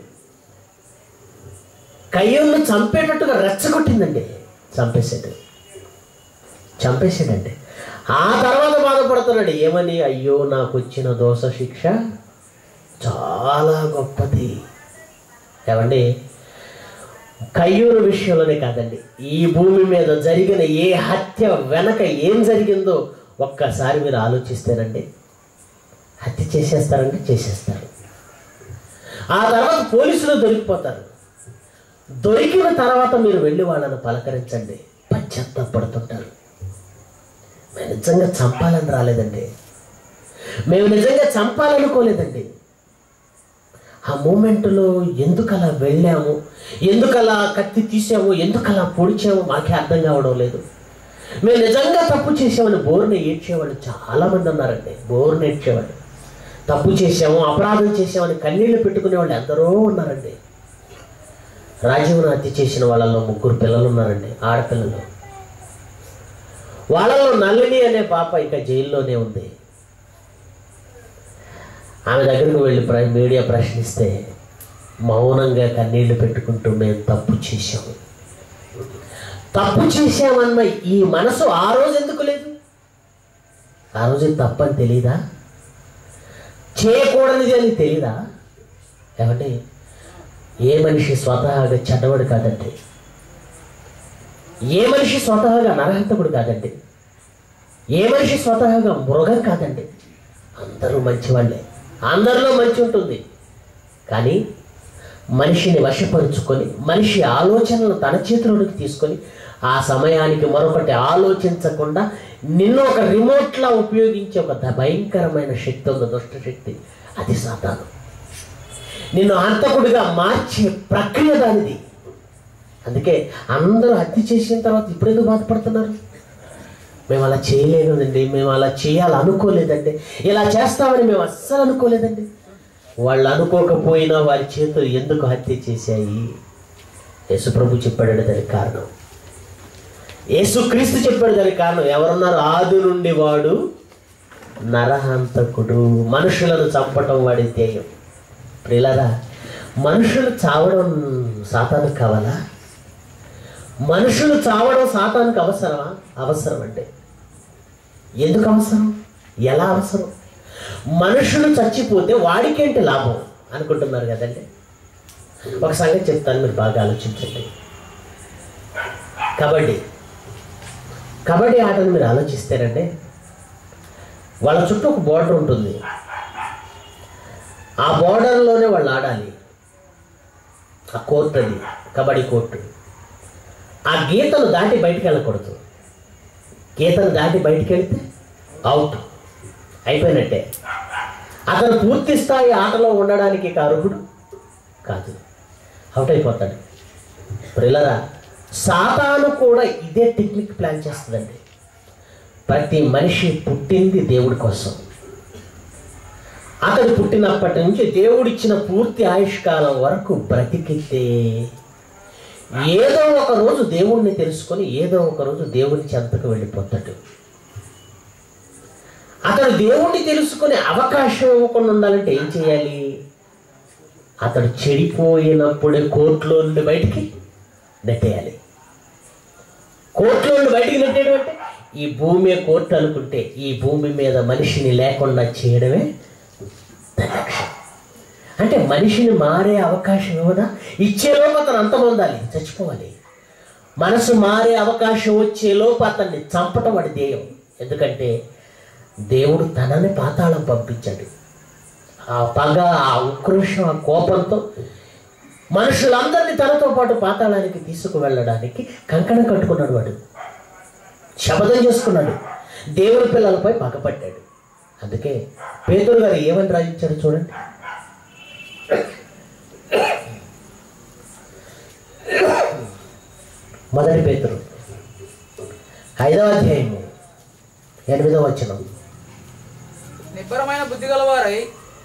కయ్యూను చంపేటట్టుగా రెచ్చగొట్టిందండి చంపేసాడు చంపేసాడండి ఆ తర్వాత బాధపడుతున్నాడు ఏమని అయ్యో నాకు వచ్చిన దోష శిక్ష చాలా గొప్పది ఏమండి కయ్యూరు విషయంలోనే కాదండి ఈ భూమి మీద జరిగిన ఏ హత్య వెనక ఏం జరిగిందో ఒక్కసారి మీరు ఆలోచిస్తేనండి హత్య చేసేస్తారంటే చేసేస్తారు ఆ తర్వాత పోలీసులు దొరికిపోతారు దొరికిన తర్వాత మీరు వెళ్ళి వాళ్ళని పలకరించండి పశ్చాత్తాపడుతుంటారు మేము నిజంగా చంపాలని రాలేదండి మేము నిజంగా చంపాలనుకోలేదండి ఆ మూమెంట్లో ఎందుకు అలా వెళ్ళాము ఎందుకు అలా కత్తి తీసాము ఎందుకు అలా పొడిచాము మాకే అర్థం కావడం లేదు మేము నిజంగా తప్పు చేసామని బోర్ని ఏడ్చేవాళ్ళు చాలామంది ఉన్నారండి బోర్ని ఏడ్చేవాళ్ళు తప్పు చేసాము అపరాధం చేసామని కన్నీళ్లు పెట్టుకునే వాళ్ళు ఎందరో ఉన్నారండి రాజీవ్ను హత్య చేసిన వాళ్ళలో ముగ్గురు పిల్లలు ఉన్నారండి ఆడపిల్లలు వాళ్ళలో నళిని అనే పాప ఇంకా జైల్లోనే ఉంది ఆమె దగ్గరకు వెళ్ళి ప్ర మీడియా ప్రశ్నిస్తే మౌనంగా కన్నీళ్లు పెట్టుకుంటూ మేము తప్పు చేశాము తప్పు చేశామన్న ఈ మనసు ఆ రోజు ఎందుకు లేదు ఆ రోజు ఇది తప్పని తెలీదా చేయకూడనిది అని తెలీదా ఏమంటే ఏ మనిషి స్వతహాగా చెడ్డవాడు కాదండి ఏ మనిషి స్వతహాగా నరహంతకుడు కాదండి ఏ మనిషి స్వతహాగా మృగం కాదండి అందరూ మంచివాళ్ళే అందరిలో మంచి ఉంటుంది కానీ మనిషిని వశపరుచుకొని మనిషి ఆలోచనలను తన చేతిలోనికి తీసుకొని ఆ సమయానికి మరొకటి ఆలోచించకుండా నిన్ను ఒక రిమోట్లా ఉపయోగించే ఒక ద- భయంకరమైన శక్తి ఉంది దుష్ట శక్తి అది సాతాను నిన్ను హంతకుడిగా మార్చే ప్రక్రియ దానిది అందుకే అందరూ హత్య చేసిన తర్వాత ఇప్పుడు ఎందుకు బాధపడుతున్నారు మేము అలా చేయలేదండి మేము అలా చేయాలనుకోలేదండి ఇలా చేస్తామని మేము అస్సలు అనుకోలేదండి వాళ్ళు అనుకోకపోయినా వారి చేతులు ఎందుకు హత్య చేశాయి యేసుప్రభు చెప్పాడు దానికి కారణం యేసుక్రీస్తు చెప్పాడు దానికి కారణం ఎవరున్నారు ఆది నుండి వాడు నరహంతకుడు మనుషులను చంపటం వాడి ధ్యేయం ప్రియులారా మనుషులు చావడం సాతానికి కావాలా మనుషులు చావడం సాతానికి అవసరమా అవసరం అంటే ఎందుకు అవసరం ఎలా అవసరం మనుషులు చచ్చిపోతే వాడికేంటి లాభం అనుకుంటున్నారు కదండి ఒక సంగతి చెప్తాను మీరు బాగా ఆలోచించండి కబడ్డీ కబడ్డీ ఆటను మీరు ఆలోచిస్తేనండి వాళ్ళ చుట్టూ ఒక బోర్డర్ ఉంటుంది ఆ బోర్డర్లోనే వాళ్ళు ఆడాలి ఆ కోర్ట్ అది కబడ్డీ కోర్టు ఆ గీతను దాటి బయటికి వెళ్ళకూడదు గీతను దాటి బయటికి వెళ్తే అవుట్ అయిపోయినట్టే అతను పూర్తి స్థాయి ఆటలో ఉండడానికి ఇక అర్హుడు కాదు అవుట్ అయిపోతాడు ప్రిల్లరా సాతాను కూడా ఇదే టెక్నిక్ ప్లాన్ చేస్తుందండి ప్రతి మనిషి పుట్టింది దేవుడి కోసం అతడు పుట్టినప్పటి నుంచి దేవుడిచ్చిన పూర్తి ఆయుష్కాలం వరకు బ్రతికితే ఏదో ఒక రోజు దేవుణ్ణి తెలుసుకొని ఏదో ఒక రోజు దేవుని చెంతకు వెళ్ళిపోతాడు అతడు దేవుణ్ణి తెలుసుకునే అవకాశం ఇవ్వకుండా ఉండాలంటే ఏం చేయాలి అతడు చెడిపోయినప్పుడే కోర్టులో నుండి బయటికి నెట్టేయాలి కోర్టులో నుండి బయటికి నెట్టేయడం అంటే ఈ భూమి కోర్టు అనుకుంటే ఈ భూమి మీద మనిషిని లేకుండా చేయడమే దాని లక్ష్యం అంటే మనిషిని మారే అవకాశం ఇవ్వదా ఇచ్చేలోపు అతను అంతమొందాలి చచ్చిపోవాలి మనసు మారే అవకాశం వచ్చేలోపు అతన్ని చంపటం వాడి ధ్యేయం ఎందుకంటే దేవుడు తనని పాతాళం పంపించాడు ఆ పగ ఆ ఉక్రోషం ఆ కోపంతో మనుషులందరినీ తనతో పాటు పాతాళానికి తీసుకువెళ్ళడానికి కంకణం కట్టుకున్నాడు వాడు శపథం చేసుకున్నాడు దేవుని పిల్లలపై పగపట్టాడు అందుకే పేదరు గారు ఏమని రాయించాడు చూడండి మొదటి పేతురు ఐదవ అధ్యాయము ఎనిమిదవ వచనం నిబ్బరమైన బుద్ధి గలవారై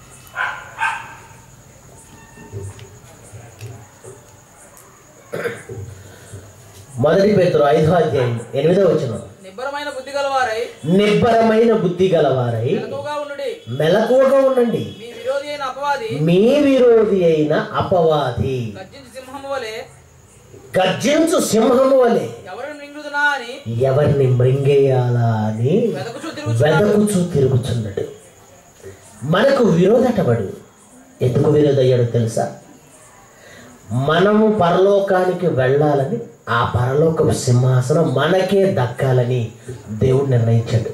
మొదటి పేతురు ఐదవ అధ్యాయం ఎనిమిదవ వచనం నిబ్బరమైన బుద్ధి గలవారై నిబ్బరమైన బుద్ధి గలవారై మెలకుగా ఉండుడి మెలకువగా ఉండండి మీ విరోధి అయిన అపవాది మీ విరోధి అయిన అపవాది గర్జించి సింహము వలె గర్జించు సింహము వలె ఎవరిని మింగుదునా అని ఎవరిని మృంగేయాలా అని వెదకుచూ తిరుగుతున్నాడు వెదకుచూ తిరుగుతున్నాడు మనకు విరోధటవాడు ఎందుకు విరోధయ్యాడో తెలుసా మనము పరలోకానికి వెళ్ళాలని ఆ పరలోకపు సింహాసనం మనకే దక్కాలని దేవుడు నిర్ణయించాడు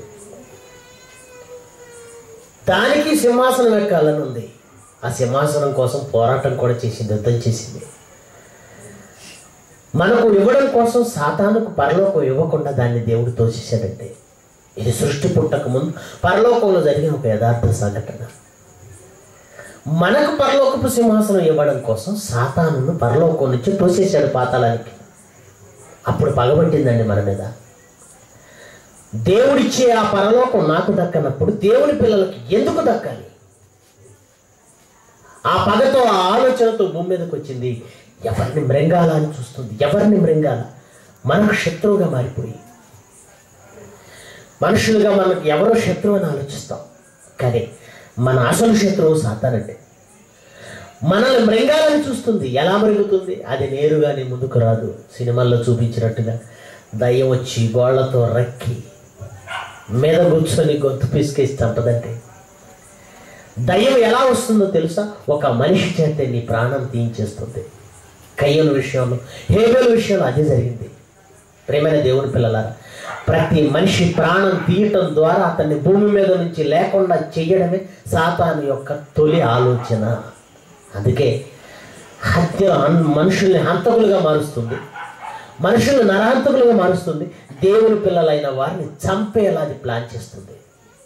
దానికి సింహాసనం ఎక్కాలని ఉంది ఆ సింహాసనం కోసం పోరాటం కూడా చేసింది యుద్ధం చేసింది మనకు ఇవ్వడం కోసం సాతానుకు పరలోకం ఇవ్వకుండా దాన్ని దేవుడు తోచేశాడంటే ఇది సృష్టి పుట్టక ముందు పరలోకంలో జరిగిన ఒక యథార్థ సంఘటన మనకు పరలోకపు సింహాసనం ఇవ్వడం కోసం సాతానును పరలోకం నుంచి తోసేశాడు పాతాళానికి అప్పుడు పగబట్టిందండి మన మీద దేవుడిచ్చే ఆ పరలోకం నాకు దక్కనప్పుడు దేవుని పిల్లలకి ఎందుకు దక్కాలి ఆ పగతో ఆ ఆలోచనతో భూమి మీదకి వచ్చింది ఎవరిని మృంగాల అని చూస్తుంది ఎవరిని మృంగాల మనకు శత్రువుగా మారిపోయి మనుషులుగా మనకు ఎవరో శత్రువు అని ఆలోచిస్తాం కానీ మన అసలు శత్రువు సాతానండి మనల్ని మృంగాలని చూస్తుంది ఎలా మరుగుతుంది అది నేరుగా నీ ముందుకు రాదు సినిమాల్లో చూపించినట్టుగా దయ్యం వచ్చి గోళ్లతో రక్కి మీద కూర్చొని గొంతు పిసికేసి చంపదంటే దయ్యం ఎలా వస్తుందో తెలుసా ఒక మనిషి చేతే నీ ప్రాణం తీయించేస్తుంది కయ్యల విషయంలో హేబేల విషయంలో అదే జరిగింది ప్రేమైన దేవుని పిల్లలారా ప్రతి మనిషి ప్రాణం తీయటం ద్వారా అతన్ని భూమి మీద నుంచి లేకుండా చేయడమే సాతాను యొక్క తొలి ఆలోచన అందుకే హత్య హన్- మనుషుల్ని హంతకులుగా మారుస్తుంది మనుషుల్ని నరహంతకులుగా మారుస్తుంది దేవుని పిల్లలైన వారిని చంపేలా అది ప్లాన్ చేస్తుంది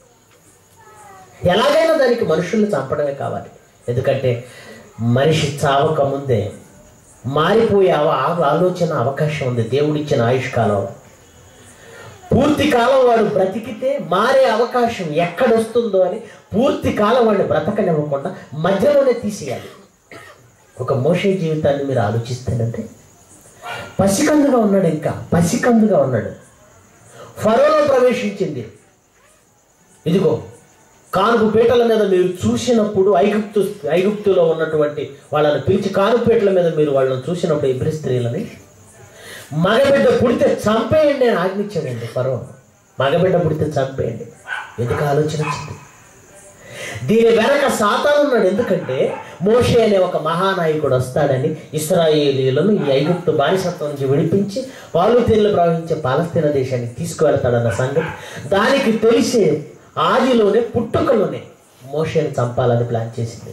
ఎలాగైనా దానికి మనుషుల్ని చంపడమే కావాలి ఎందుకంటే మనిషి చావక ముందే మారిపోయే అవ ఆ- ఆలోచన అవకాశం ఉంది దేవుడిచ్చిన ఆయుష్కాలం పూర్తి కాలం వాడు బ్రతికితే మారే అవకాశం ఎక్కడొస్తుందో అని పూర్తి కాలం వాడిని బ్రతకనివ్వకుండా మధ్యలోనే తీసేయాలి ఒక మోషే జీవితాన్ని మీరు ఆలోచిస్తేనంటే పసికందుగా ఉన్నాడు ఇంకా పసికందుగా ఉన్నాడు ఫరోలో ప్రవేశించింది ఇదిగో కానుపు పీటల మీద మీరు చూసినప్పుడు ఐగుప్తు ఐగుప్తులో ఉన్నటువంటి వాళ్ళని పిలిచి కానుపేటల మీద మీరు వాళ్ళని చూసినప్పుడు ఇబ్రి స్త్రీలని మగబిడ్డ పుడితే చంపేయండి అని ఆజ్ఞించాడండి ఫరో మగబిడ్డ పుడితే చంపేయండి ఎందుకు ఆలోచన వచ్చింది దీని వెనక సాతాను ఉన్నాడు ఎందుకంటే మోషే అనే ఒక మహానాయకుడు వస్తాడని ఇస్రాయేలీలను ఈ ఐగుప్తు బానిసత్వం నుంచి విడిపించి పాలు తీర్లు ప్రవహించే పాలస్తీన దేశానికి తీసుకువెళ్తాడన్న సంగతి దానికి తెలిసే ఆదిలోనే పుట్టుకలోనే మోషేని చంపాలని ప్లాన్ చేసింది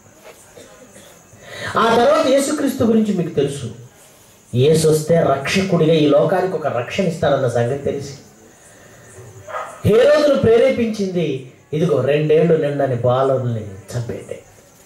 ఆ తర్వాత యేసుక్రీస్తు గురించి మీకు తెలుసు యేసు వస్తే రక్షకుడిగా ఈ లోకానికి ఒక రక్షణ ఇస్తాడన్న సంగతి తెలిసి ఏ రోజును ప్రేరేపించింది ఇదిగో రెండేళ్లు నిండని బాలుల్ని చంపేయండి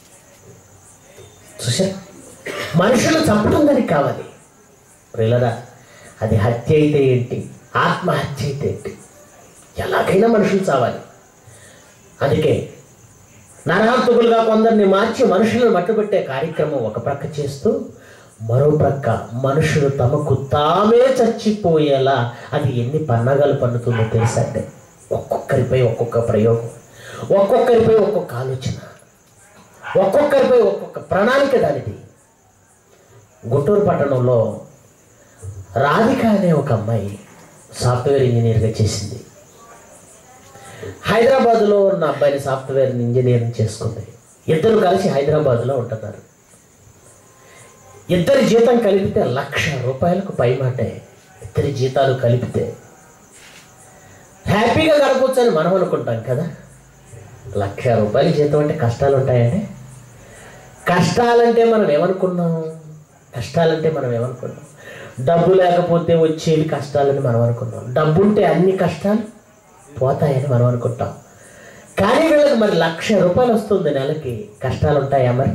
చూసా మనుషులు చంపడం దానికి కావాలి ప్రిల్లరా అది హత్య అయితే ఏంటి ఆత్మహత్య అయితే ఏంటి ఎలాగైనా మనుషులు చావాలి అందుకే నరహంతకులుగా కొందరిని మార్చి మనుషులను మట్టుబెట్టే కార్యక్రమం ఒక ప్రక్క చేస్తూ మరో ప్రక్క మనుషులు తమకు తామే చచ్చిపోయేలా అది ఎన్ని పన్నగాలు పన్నుతుందో తెలుసా అంటే ఒక్కొక్కరిపై ఒక్కొక్క ప్రయోగం ఒక్కొక్కరిపై ఒక్కొక్క ఆలోచన ఒక్కొక్కరిపై ఒక్కొక్క ప్రణాళిక దానిది గుంటూరు పట్టణంలో రాధిక అనే ఒక అమ్మాయి సాఫ్ట్వేర్ ఇంజనీర్గా చేసింది హైదరాబాద్లో ఉన్న అబ్బాయిని సాఫ్ట్వేర్ ఇంజనీరింగ్ చేసుకుంది ఇద్దరు కలిసి హైదరాబాద్లో ఉంటున్నారు ఇద్దరి జీతం కలిపితే లక్ష రూపాయలకు పైమాటే ఇద్దరి జీతాలు కలిపితే హ్యాపీగా గడపవచ్చు అని మనం అనుకుంటాం కదా లక్ష రూపాయల జీతం అంటే కష్టాలు ఉంటాయండి కష్టాలంటే మనం ఏమనుకున్నాం కష్టాలంటే మనం ఏమనుకున్నాం డబ్బు లేకపోతే వచ్చేవి కష్టాలని మనం అనుకున్నాం డబ్బు ఉంటే అన్ని కష్టాలు పోతాయని మనం అనుకుంటాం కానీ వీళ్ళకి మరి లక్ష రూపాయలు వస్తుంది నెలకి కష్టాలు ఉంటాయా మరి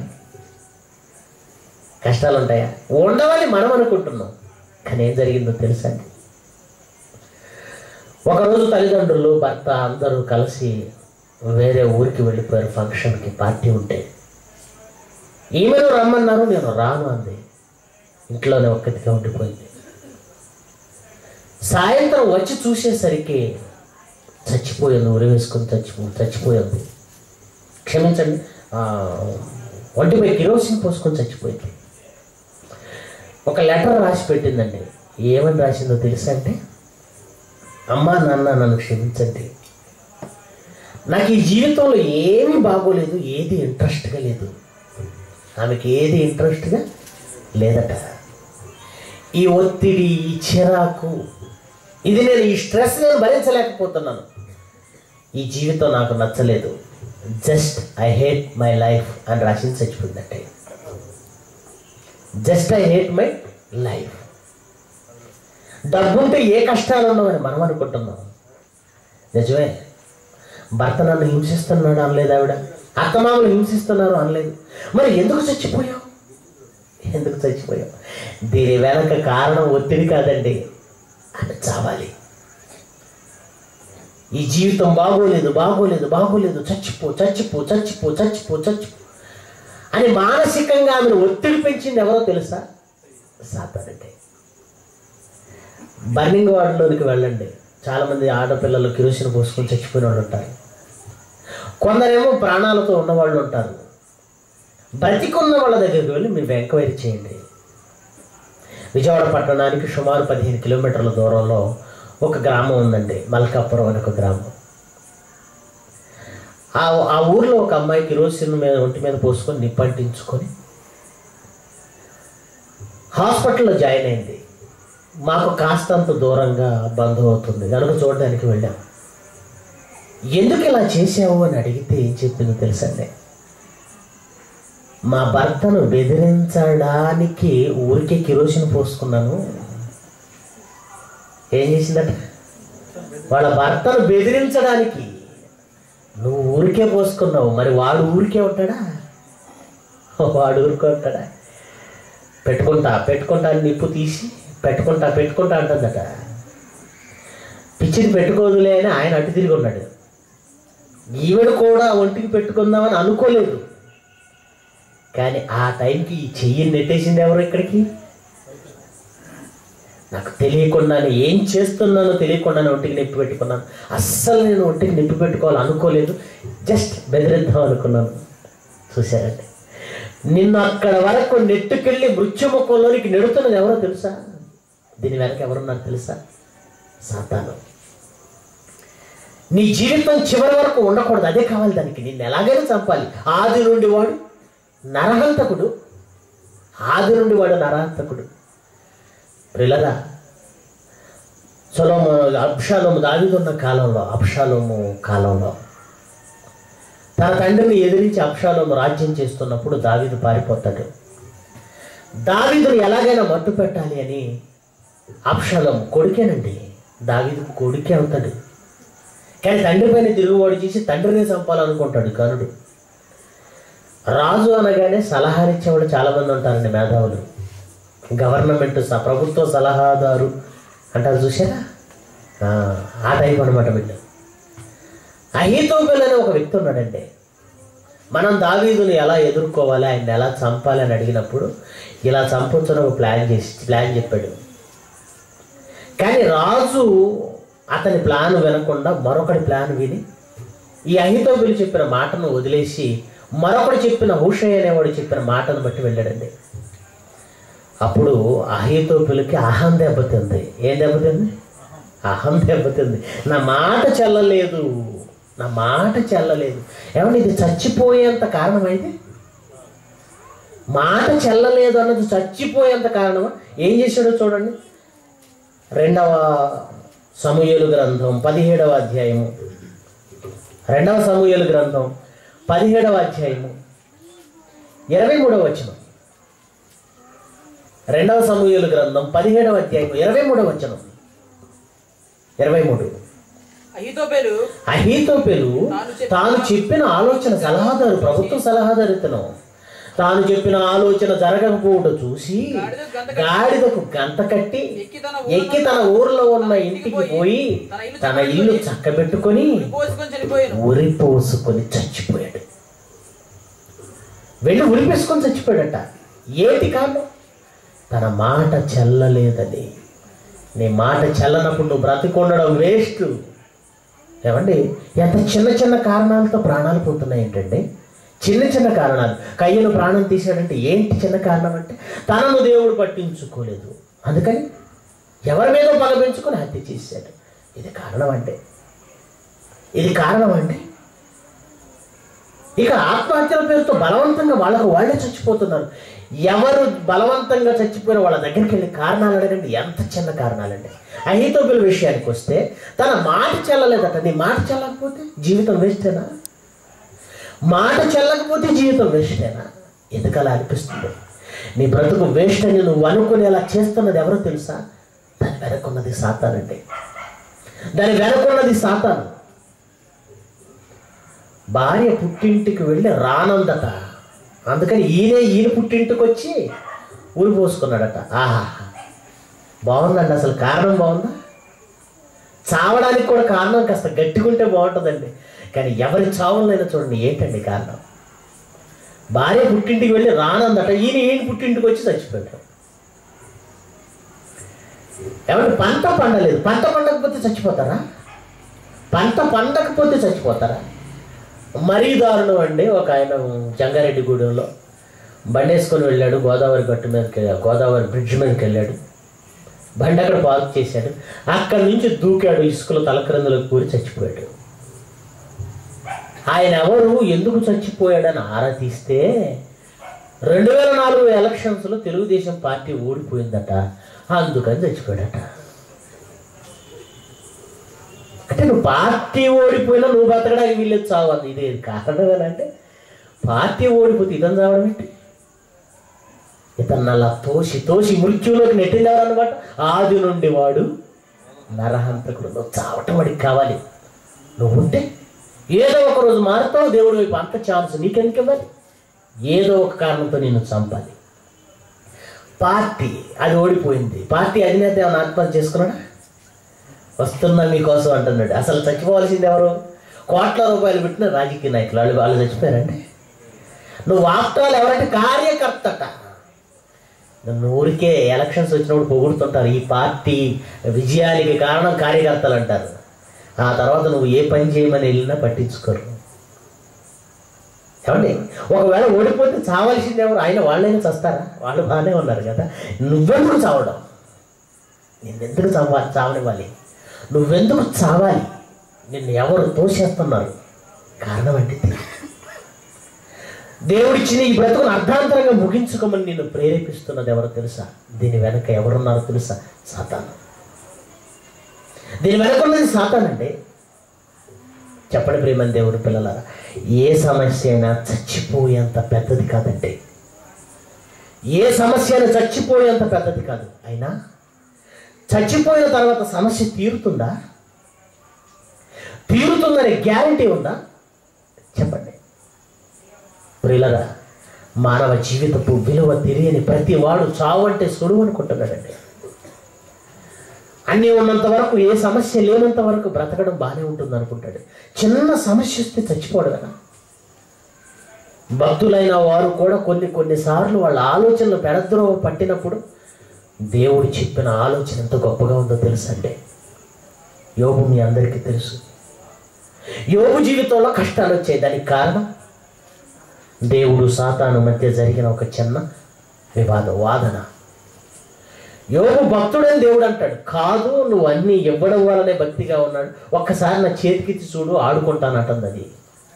కష్టాలు ఉంటాయా ఉండవని మనం అనుకుంటున్నాం కానీ ఏం జరిగిందో తెలుసా అండి ఒకరోజు తల్లిదండ్రులు భర్త అందరూ కలిసి వేరే ఊరికి వెళ్ళిపోయారు ఫంక్షన్కి పార్టీ ఉంటే ఈమెను రమ్మన్నారు నేను రాను అంది ఇంట్లోనే ఒక్కటిగా ఉండిపోయింది సాయంత్రం వచ్చి చూసేసరికి చచ్చిపోయింది ఉరి వేసుకొని చచ్చిపో చచ్చిపోయింది క్షమించండి ఆ, ఒంటిపై కిరోసిన్ పోసుకొని చచ్చిపోయింది ఒక లెటర్ రాసి పెట్టిందండి ఏమని రాసిందో తెలుసా అంటే అమ్మా నాన్న నన్ను క్షమించండి నాకు ఈ జీవితంలో ఏమీ బాగోలేదు ఏది ఇంట్రెస్ట్గా లేదు ఆమెకి ఏది ఇంట్రెస్ట్గా లేదట ఈ ఒత్తిడి ఈ చిరాకు ఇది నేను ఈ స్ట్రెస్ నేను భరించలేకపోతున్నాను ఈ జీవితం నాకు నచ్చలేదు just I hate my life అని రాసింది చచ్చిపోయిందంటే just I hate my life డబ్బుంటే ఏ కష్టాలు ఉండవని మనం అనుకుంటున్నాం నిజమే భర్త నన్ను హింసిస్తున్నాడు అనలేదు ఆవిడ అత్తమామలు హింసిస్తున్నారు అనలేదు మరి ఎందుకు చచ్చిపోయావు ఎందుకు చచ్చిపోయావు దీని వెనక కారణం ఒత్తిడి కాదండి అని చావాలి ఈ జీవితం బాగోలేదు బాగోలేదు బాగోలేదు చచ్చిపో చచ్చిపో చచ్చిపో చచ్చిపో చచ్చిపో అని మానసికంగా ఆమెను ఒత్తిడి పెంచింది ఎవరో తెలుసా సాతానంటే బర్నింగ్ వార్డులోనికి వెళ్ళండి చాలామంది ఆడపిల్లలు కిరోసిన్ పోసుకొని చచ్చిపోయిన వాళ్ళు ఉంటారు కొందరేమో ప్రాణాలతో ఉన్నవాళ్ళు ఉంటారు బ్రతికున్న వాళ్ళ దగ్గరికి వెళ్ళి మీరు ఎంక్వైరీ చేయండి విజయవాడ పట్టణానికి సుమారు పదిహేను కిలోమీటర్ల దూరంలో ఒక గ్రామం ఉందండి మల్కాపురం అనే ఒక గ్రామం ఆ ఆ ఊర్లో ఒక అమ్మాయి కిరోసిన్ మీద ఒంటి మీద పోసుకొని నిప్పంటించుకొని హాస్పిటల్లో జాయిన్ అయింది మాకు కాస్తంత దూరంగా బంధువు అవుతుంది కనుక చూడడానికి వెళ్ళాం ఎందుకు ఇలా చేసావు అని అడిగితే ఏం చెప్పిందో తెలుసండి మా భర్తను బెదిరించడానికి ఊరికే కిరోసిన్ పోసుకున్నాను ఏం చేసిందట వాళ్ళ భర్తను బెదిరించడానికి నువ్వు ఊరికే పోసుకున్నావు మరి వాడు ఊరికే ఉంటాడా వాడు ఊరికే ఉంటాడా పెట్టుకుంటా పెట్టుకుంటా అని నిప్పు తీసి పెట్టుకుంటా పెట్టుకుంటా అంటుందట పిచ్చిని పెట్టుకోదులే అని ఆయన అటు తిరిగి ఉన్నాడు ఈవిడ కూడా ఒంటికి పెట్టుకుందామని అనుకోలేదు కానీ ఆ టైంకి ఈ చెయ్యిని నెట్టేసింది ఎవరు ఇక్కడికి నాకు తెలియకుండానే ఏం చేస్తున్నానో తెలియకుండానే ఒంటికి నొప్పి పెట్టుకున్నాను అస్సలు నేను ఒంటికి నొప్పి పెట్టుకోవాలి అనుకోలేదు జస్ట్ బెదిరిద్దాం అనుకున్నాను చూశారండి నిన్ను అక్కడ వరకు నెట్టుకెళ్ళి మృత్యుముఖంలోనికి నెడుతున్నది ఎవరో తెలుసా దీని వెనక ఎవరున్నారు తెలుసా సాతాను నీ జీవితం చివరి వరకు ఉండకూడదు అదే కావాలి దానికి నిన్ను ఎలాగైనా చంపాలి ఆది నుండి వాడు నరహంతకుడు ఆది నుండి వాడు నరహంతకుడు ప్రిలరా సొలోము అబ్షాలోము దావిదున్న కాలంలో అబ్షాలోము కాలంలో తన తండ్రిని ఎదిరించి అబ్షాలోము రాజ్యం చేస్తున్నప్పుడు దావీదు పారిపోతాడు దావీదుని ఎలాగైనా మట్టు పెట్టాలి అని అబ్షాలోము కొడుకేనండి దావీదుకు కొడుకే అవుతాడు కానీ తండ్రి పైన తిరుగుబాటు చేసి తండ్రిని చంపాలనుకుంటాడు కనుడు రాజు అనగానే సలహాలు ఇచ్చేవాడు చాలామంది ఉంటారండి మేధావులు గవర్నమెంట్ స ప్రభుత్వ సలహాదారు అంటారు చూసారా ఆ, ఆ టైప్ అనమాట వీళ్ళు అహీతోబెల్ అనే ఒక వ్యక్తి ఉన్నాడండి మనం దావీదుని ఎలా ఎదుర్కోవాలి ఆయన ఎలా చంపాలి అని అడిగినప్పుడు ఇలా చంపొచ్చని ఒక ప్లాన్ చేసి ప్లాన్ చెప్పాడు కానీ రాజు అతని ప్లాన్ వినకుండా మరొకటి ప్లాన్ విని ఈ అహితోబులు చెప్పిన మాటను వదిలేసి మరొకడు చెప్పిన హుషయ్య అనేవాడు చెప్పిన మాటను బట్టి వెళ్ళాడండి అప్పుడు అహితోబులకి అహం దెబ్బతింది ఏం దెబ్బతింది అహం దెబ్బతింది నా మాట చెల్లలేదు నా మాట చెల్లలేదు ఏమన్నా ఇది చచ్చిపోయేంత కారణమైంది మాట చెల్లలేదు అన్నది చచ్చిపోయేంత కారణమా ఏం చేశాడో చూడండి రెండవ సమూహలు గ్రంథం పదిహేడవ అధ్యాయము రెండవ సమూహలు గ్రంథం పదిహేడవ అధ్యాయము ఇరవై మూడవ వచనం రెండవ సమూహలు గ్రంథం పదిహేడవ అధ్యాయం ఇరవై మూడవ వచనం ఇరవై మూడు అహితోబేలు అహీతోపెలు తాను చెప్పిన ఆలోచన సలహాదారు ప్రభుత్వ సలహాదారు ఇతను తాను చెప్పిన ఆలోచన జరగకపోవడం చూసి గాడిదకు గంత కట్టి ఎక్కి తన ఎక్కి తన ఊర్లో ఉన్న ఇంటికి పోయి తన ఇల్లు చక్కబెట్టుకొని పోసుకొని చనిపోయాను ఉరి పోసుకొని చచ్చిపోయాడు వెళ్ళి ఉరిపేసుకొని చచ్చిపోయాడట ఏంటి కారణం తన మాట చెల్లలేదని నీ మాట చెల్లనప్పుడు నువ్వు బ్రతికొండడం వేస్ట్ ఏమండి ఎంత చిన్న చిన్న కారణాలతో ప్రాణాలు పోతున్నాయి ఏంటండి చిన్న చిన్న కారణాలు కయ్యను ప్రాణం తీశాడంటే ఏంటి చిన్న కారణం అంటే తనను దేవుడు పట్టించుకోలేదు అందుకని ఎవరి మీద పగ పెంచుకొని హత్య చేశాడు ఇది కారణం అంటే ఇది కారణం అండి ఇక ఆత్మహత్యల పేరుతో బలవంతంగా వాళ్ళకు వాళ్ళే చచ్చిపోతున్నారు ఎవరు బలవంతంగా చచ్చిపోయిన వాళ్ళ దగ్గరికి వెళ్ళి కారణాలు అడగండి ఎంత చిన్న కారణాలండి అహితోబిల్ విషయానికి వస్తే తన మాట చెల్లలేదట నీ మాట చెల్లకపోతే జీవితం వేస్టేనా మాట చెల్లకపోతే జీవితం వేస్టేనా ఎందుకలా అనిపిస్తుంది నీ బ్రతుకు వేస్ట్ అని నువ్వు అనుకునేలా చేస్తున్నది ఎవరో తెలుసా దాని వెనకున్నది సాతానండి దాని వెనకున్నది సాతాను భార్య పుట్టింటికి వెళ్ళి రానందట అందుకని ఈయనే ఈయన పుట్టింటికి వచ్చి ఊరి పోసుకున్నాడట ఆహా బాగుందండి అసలు కారణం బాగుందా చావడానికి కూడా కారణం కాస్త గట్టిగుంటే బాగుంటుందండి కానీ ఎవరి చావులైనా చూడండి ఏంటండి కారణం భార్య పుట్టింటికి వెళ్ళి రానందట ఈయన ఈయన పుట్టింటికి వచ్చి చచ్చిపోయాడు ఏమంటే పంట పండలేదు పంట పండకపోతే చచ్చిపోతారా పంట పండకపోతే చచ్చిపోతారా మరీ దారుణం అండి ఒక ఆయన జంగారెడ్డిగూడెంలో బండి వేసుకొని వెళ్ళాడు గోదావరి గట్టు మీదకి గోదావరి బ్రిడ్జ్ మీదకి వెళ్ళాడు బండి అక్కడ పార్క్ చేశాడు అక్కడి నుంచి దూకాడు ఇసుకలో తలక్రిందులో కూరి చచ్చిపోయాడు ఆయన ఎవరు ఎందుకు చచ్చిపోయాడని ఆరా తీస్తే రెండు వేల నాలుగు ఎలక్షన్స్లో తెలుగుదేశం పార్టీ ఓడిపోయిందట అందుకని చచ్చిపోయాడట అంటే నువ్వు పార్టీ ఓడిపోయినా నువ్వు బతకడానికి వీళ్ళకి చావాలి ఇదే కారణం ఏంటంటే పార్టీ ఓడిపోతే ఇతను చావడం ఏంటి ఇతను అలా తోసి తోసి మృత్యువులోకి నెట్టినవారు అనమాట ఆది నుండి వాడు నరహంతకుడు నువ్వు చావటం వాడికి కావాలి నువ్వు ఉంటే ఏదో ఒక రోజు మారుతావు దేవుడి వైపు అంత ఛాన్స్ నీకెందుకు ఇవ్వాలి ఏదో ఒక కారణంతో నేను చంపాలి పార్టీ అది ఓడిపోయింది పార్టీ అధినేత ఏమైనా ఆత్మహత్య చేసుకున్నాడా వస్తున్నా మీకోసం అంటున్నాడు అసలు చచ్చిపోవాల్సింది ఎవరు కోట్ల రూపాయలు పెట్టిన రాజకీయ నాయకులు వాళ్ళు వాళ్ళు చచ్చిపోయారండి నువ్వు ఆఫ్టర్ ఎవరంటే కార్యకర్తట నన్ను ఊరికే ఎలక్షన్స్ వచ్చినప్పుడు పొగుడుతుంటారు ఈ పార్టీ విజయానికి కారణం కార్యకర్తలు అంటారు ఆ తర్వాత నువ్వు ఏ పని చేయమని వెళ్ళినా పట్టించుకోరు ఏమండి ఒకవేళ ఓడిపోతే చావాల్సింది ఎవరు ఆయన వాళ్ళైనా చస్తారా వాళ్ళు బాగానే ఉన్నారు కదా నువ్వెందుకు చావడం నిన్నెందుకు చావాలి చావనివ్వాలి నువ్వెందుకు చావాలి నిన్ను ఎవరు తోసేస్తున్నారు కారణం అంటే ఇది. దేవుడిచ్చిన ఈ బ్రతుకును అర్ధాంతరంగా ముగించుకోమని నిన్ను ప్రేరేపిస్తున్నది ఎవరో తెలుసా దీని వెనక ఎవరున్నారో తెలుసా సాతాను దీని వెనక ఉన్నది సాతానండి చెప్పండి ప్రేమని దేవుడి పిల్లలారా ఏ సమస్య అయినా చచ్చిపోయేంత పెద్దది కాదండి ఏ సమస్య అయినా చచ్చిపోయేంత పెద్దది కాదు అయినా చచ్చిపోయిన తర్వాత సమస్య తీరుతుందా తీరుతుందనే గ్యారంటీ ఉందా చెప్పండి ప్రియులరా మానవ జీవితపు విలువ తెలియని ప్రతి వాడు చావు అంటే సుడువు అనుకుంటున్నాడండి అన్నీ ఉన్నంత వరకు ఏ సమస్య లేనంత వరకు బ్రతకడం బాగానే ఉంటుంది అనుకుంటాడు చిన్న సమస్య వస్తే చచ్చిపోడు కదా భక్తులైన వారు కూడా కొన్ని కొన్నిసార్లు వాళ్ళ ఆలోచనలు పెడద్రోవ పట్టినప్పుడు దేవుడు చెప్పిన ఆలోచన ఎంత గొప్పగా ఉందో తెలుసండి యోగు మీ అందరికీ తెలుసు యోగు జీవితంలో కష్టాలు వచ్చాయి దానికి కారణం దేవుడు సాతాను మధ్య జరిగిన ఒక చిన్న వివాదం వాదన యోగు భక్తుడని దేవుడు అంటాడు కాదు నువ్వు అన్నీ ఇవ్వడం వల్లనే భక్తిగా ఉన్నాడు ఒక్కసారి నా చేతికిచ్చి చూడు ఆడుకుంటానంటుంది అది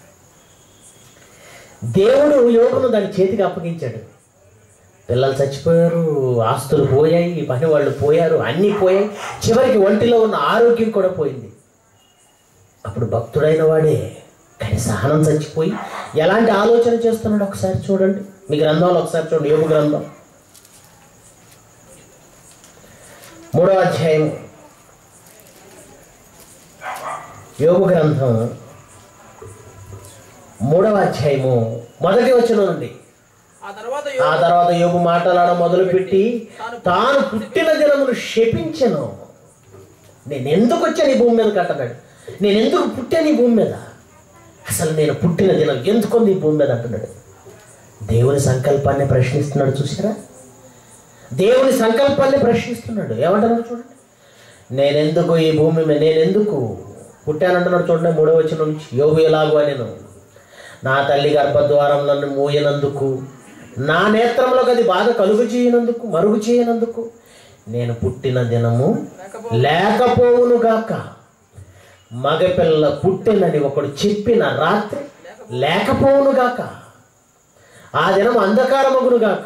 దేవుడు యోగును దాని చేతికి అప్పగించాడు పిల్లలు చచ్చిపోయారు ఆస్తులు పోయాయి పని వాళ్ళు పోయారు అన్నీ పోయాయి చివరికి ఒంటిలో ఉన్న ఆరోగ్యం కూడా పోయింది అప్పుడు భక్తుడైన వాడే కానీ సహనం చచ్చిపోయి ఎలాంటి ఆలోచన చేస్తున్నాడు ఒకసారి చూడండి మీ గ్రంథంలో ఒకసారి చూడండి యోగు గ్రంథం మూడో అధ్యాయం యోగు గ్రంథం మూడవ అధ్యాయము మొదటి వచనం నుండి ఆ తర్వాత ఆ తర్వాత యోగు మాట్లాడడం మొదలుపెట్టి తాను పుట్టిన దినమును శపించను నేను ఎందుకు వచ్చాను ఈ భూమి మీద అంటున్నాడు నేను ఎందుకు పుట్టాను ఈ భూమి మీద అసలు నేను పుట్టిన దినం ఎందుకుంది ఈ భూమి మీద అంటున్నాడు దేవుని సంకల్పాన్ని ప్రశ్నిస్తున్నాడు చూసారా దేవుని సంకల్పాన్ని ప్రశ్నిస్తున్నాడు ఏమంటున్నాడు చూడండి నేనెందుకు ఈ భూమి మీద నేనెందుకు పుట్టానంటున్నాడు చూడండి మూడో వచ్చిన నుంచి యోగు ఎలాగో నేను నా తల్లి గర్భద్వారం నన్ను మూయనందుకు నా నేత్రంలోకి అది బాధ కలుగు చేయనందుకు మరుగు చేయనందుకు నేను పుట్టిన దినము లేకపోవును గాక మగపిల్ల పుట్టినని ఒకడు చెప్పిన రాత్రి లేకపోవునుగాక ఆ దినం అంధకారమగునుగాక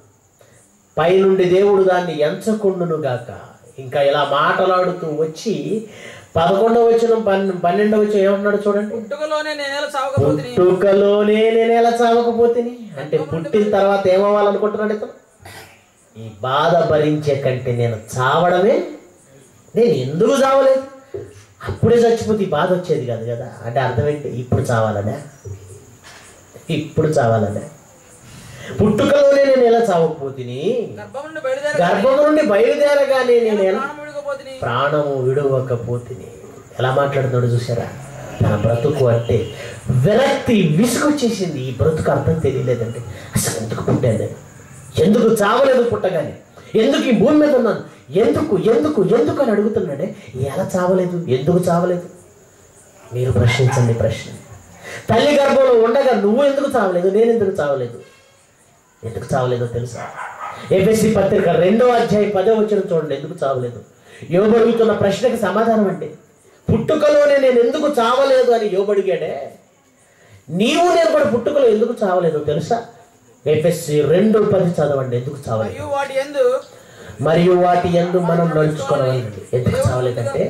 పైనుండి దేవుడు దాన్ని ఎంచకుండునుగాక ఇంకా ఇలా మాటలాడుతూ వచ్చి పదకొండవ వచ్చిన పన్నెండవ వచ్చిన ఏమంటున్నాడు చూడండి పుట్టుకలోనే నేనేలా చావకపోతుంది పుట్టుకలోనే నేను ఎలా చావకపోతిని అంటే పుట్టిన తర్వాత ఏమవ్వాలనుకుంటున్నాడు ఇతను ఈ బాధ భరించే కంటే నేను చావడమే నేను ఎందుకు చావలేదు అప్పుడే చచ్చిపోతే ఈ బాధ వచ్చేది కాదు కదా అంటే అర్థం ఏంటి ఇప్పుడు చావాలనే ఇప్పుడు చావాలనే పుట్టుకలోనే నేను ఎలా చావకపోతిని గర్భం నుండి బయలుదేరి గర్భం నుండి బయలుదేరగానే నేను ఎలా ప్రాణం విడుకోపోతుంది ప్రాణము విడవకపోతిని ఎలా మాట్లాడుతున్నాడు చూసారా తన బ్రతుకు అంటే విరక్తి విసుగొచ్చేసింది ఈ బ్రతుకు అర్థం తెలియలేదండి అసలు ఎందుకు పుట్టాను నేను ఎందుకు చావలేదు పుట్టగానే ఎందుకు ఈ భూమి మీద ఉన్నాను ఎందుకు ఎందుకు ఎందుకు అని అడుగుతున్నాడే ఎలా చావలేదు ఎందుకు చావలేదు మీరు ప్రశ్నించండి ప్రశ్న తల్లి గర్భంలో ఉండగా నువ్వు ఎందుకు చావలేదు నేను ఎందుకు చావలేదు ఎందుకు చావలేదో తెలుసా ఎఫ్ఎస్సి పత్రిక రెండో అధ్యాయం పదో వచ్చిన చూడండి ఎందుకు చావలేదు యోబు అడుగుతున్న ప్రశ్నకి సమాధానం అండి పుట్టుకలోనే నేను ఎందుకు చావలేదు అని యోబు అడిగాడే నీవు నేను కూడా పుట్టుకలో ఎందుకు చావలేదు తెలుసా ఎఫ్ఎస్సి రెండు పది చదవండి ఎందుకు చావలేదు మరియు వాటి ఎందు మరియు వాటి ఎందు మనం నడుచుకోవాలి ఎందుకు చావలేదంటే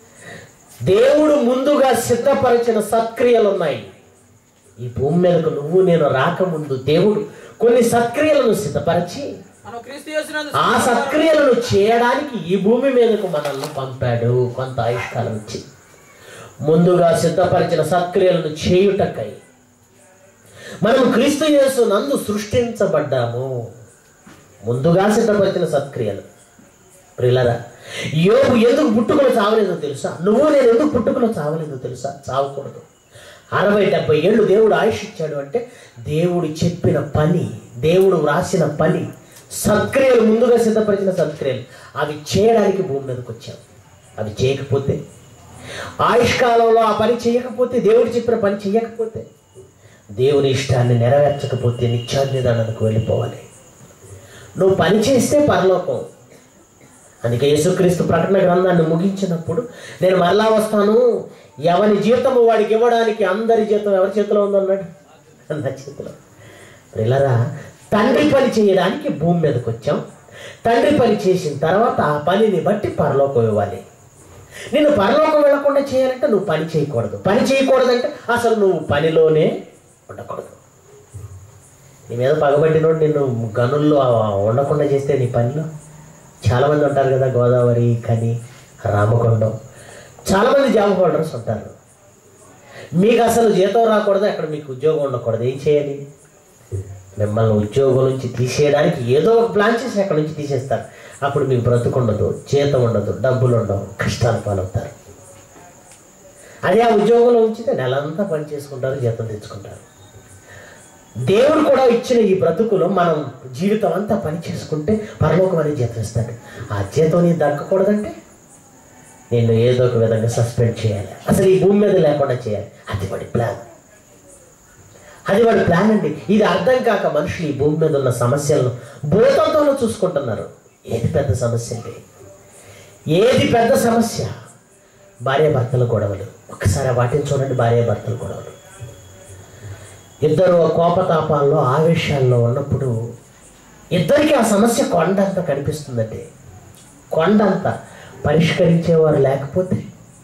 దేవుడు ముందుగా సిద్ధపరిచిన సత్క్రియలు ఉన్నాయి ఈ భూమి మీదకు నువ్వు నేను రాకముందు దేవుడు కొన్ని సత్క్రియలను సిద్ధపరిచి మనం క్రీస్తు చేసినందు ఆ సత్క్రియలను చేయడానికి ఈ భూమి మీదకు మనల్ని పంపాడు కొంత ఆయుష్కాలం ఇచ్చి ముందుగా సిద్ధపరిచిన సత్క్రియలను చేయుటకై మనం క్రీస్తు యేసు నందు సృష్టించబడ్డాము ముందుగా సిద్ధపరిచిన సత్క్రియలు ప్రిల్లరా యోగు ఎందుకు పుట్టుకలో చావలేదో తెలుసా నువ్వు నేను ఎందుకు పుట్టుకలో చావలేదో తెలుసా చావకూడదు అరవై డెబ్బై ఏళ్ళు దేవుడు ఆయుష్ ఇచ్చాడు అంటే దేవుడు చెప్పిన పని దేవుడు వ్రాసిన పని సత్క్రియలు ముందుగా సిద్ధపరిచిన సత్క్రియలు అవి చేయడానికి భూమి మీదకి వచ్చాం అవి చేయకపోతే ఆయుష్ కాలంలో ఆ పని చేయకపోతే దేవుడు చెప్పిన పని చేయకపోతే దేవుని ఇష్టాన్ని నెరవేర్చకపోతే నిత్యాన్యదానానికి వెళ్ళిపోవాలి నువ్వు పని చేస్తే పరలోకం అందుకే యేసుక్రీస్తు ప్రకటన గ్రంథాన్ని ముగించినప్పుడు నేను మరలా వస్తాను ఎవరి జీతము వాడికి ఇవ్వడానికి అందరి జీతం ఎవరి చేతిలో ఉందన్నాడు నా చేతిలో ప్రిల్లరా తండ్రి పని చేయడానికి భూమి మీదకి వచ్చాం తండ్రి పని చేసిన తర్వాత ఆ పనిని బట్టి పరలోకం ఇవ్వాలి నిన్ను పరలోకం వెళ్లకుండా చేయాలంటే నువ్వు పని చేయకూడదు పని చేయకూడదంటే అసలు నువ్వు పనిలోనే ఉండకూడదు నీ మీద పగబట్టినోడు నిన్ను గనుల్లో ఉండకుండా చేస్తే నీ పనిలో చాలామంది ఉంటారు కదా గోదావరి కని రామకొండం చాలామంది జాబ్ హోల్డర్స్ ఉంటారు మీకు అసలు జీతం రాకూడదు అక్కడ మీకు ఉద్యోగం ఉండకూడదు ఏం చేయాలి మిమ్మల్ని ఉద్యోగం నుంచి తీసేయడానికి ఏదో ఒక ప్లాన్ చేసి అక్కడ నుంచి తీసేస్తారు అప్పుడు మీకు బ్రతుకు ఉండదు జీతం ఉండదు డబ్బులు ఉండవు కష్టాలు పాలవుతారు అదే ఆ ఉద్యోగంలో ఉంచితే నెలంతా పని చేసుకుంటారు జీతం తెచ్చుకుంటారు దేవుడు కూడా ఇచ్చిన ఈ బ్రతుకులో మనం జీవితం అంతా పని చేసుకుంటే పరలోకం అనేది జీతం ఇస్తాడు ఆ జీతం నీకు దక్కకూడదంటే నిన్ను ఏదో ఒక విధంగా సస్పెండ్ చేయాలి అసలు ఈ భూమి మీద లేకుండా చేయాలి అది వాడి ప్లాన్ అది వాడి ప్లాన్ అండి ఇది అర్థం కాక మనుషులు ఈ భూమి మీద ఉన్న సమస్యలను భూతంతో చూసుకుంటున్నారు ఏది పెద్ద సమస్య అంటే ఏది పెద్ద సమస్య భార్యాభర్తల గొడవలు ఒకసారి వాటిని చూడండి భార్యాభర్తల గొడవలు ఇద్దరు కోపతాపాల్లో ఆవేశాల్లో ఉన్నప్పుడు ఇద్దరికి ఆ సమస్య కొండంత కనిపిస్తుందండి కొండంత పరిష్కరించేవారు లేకపోతే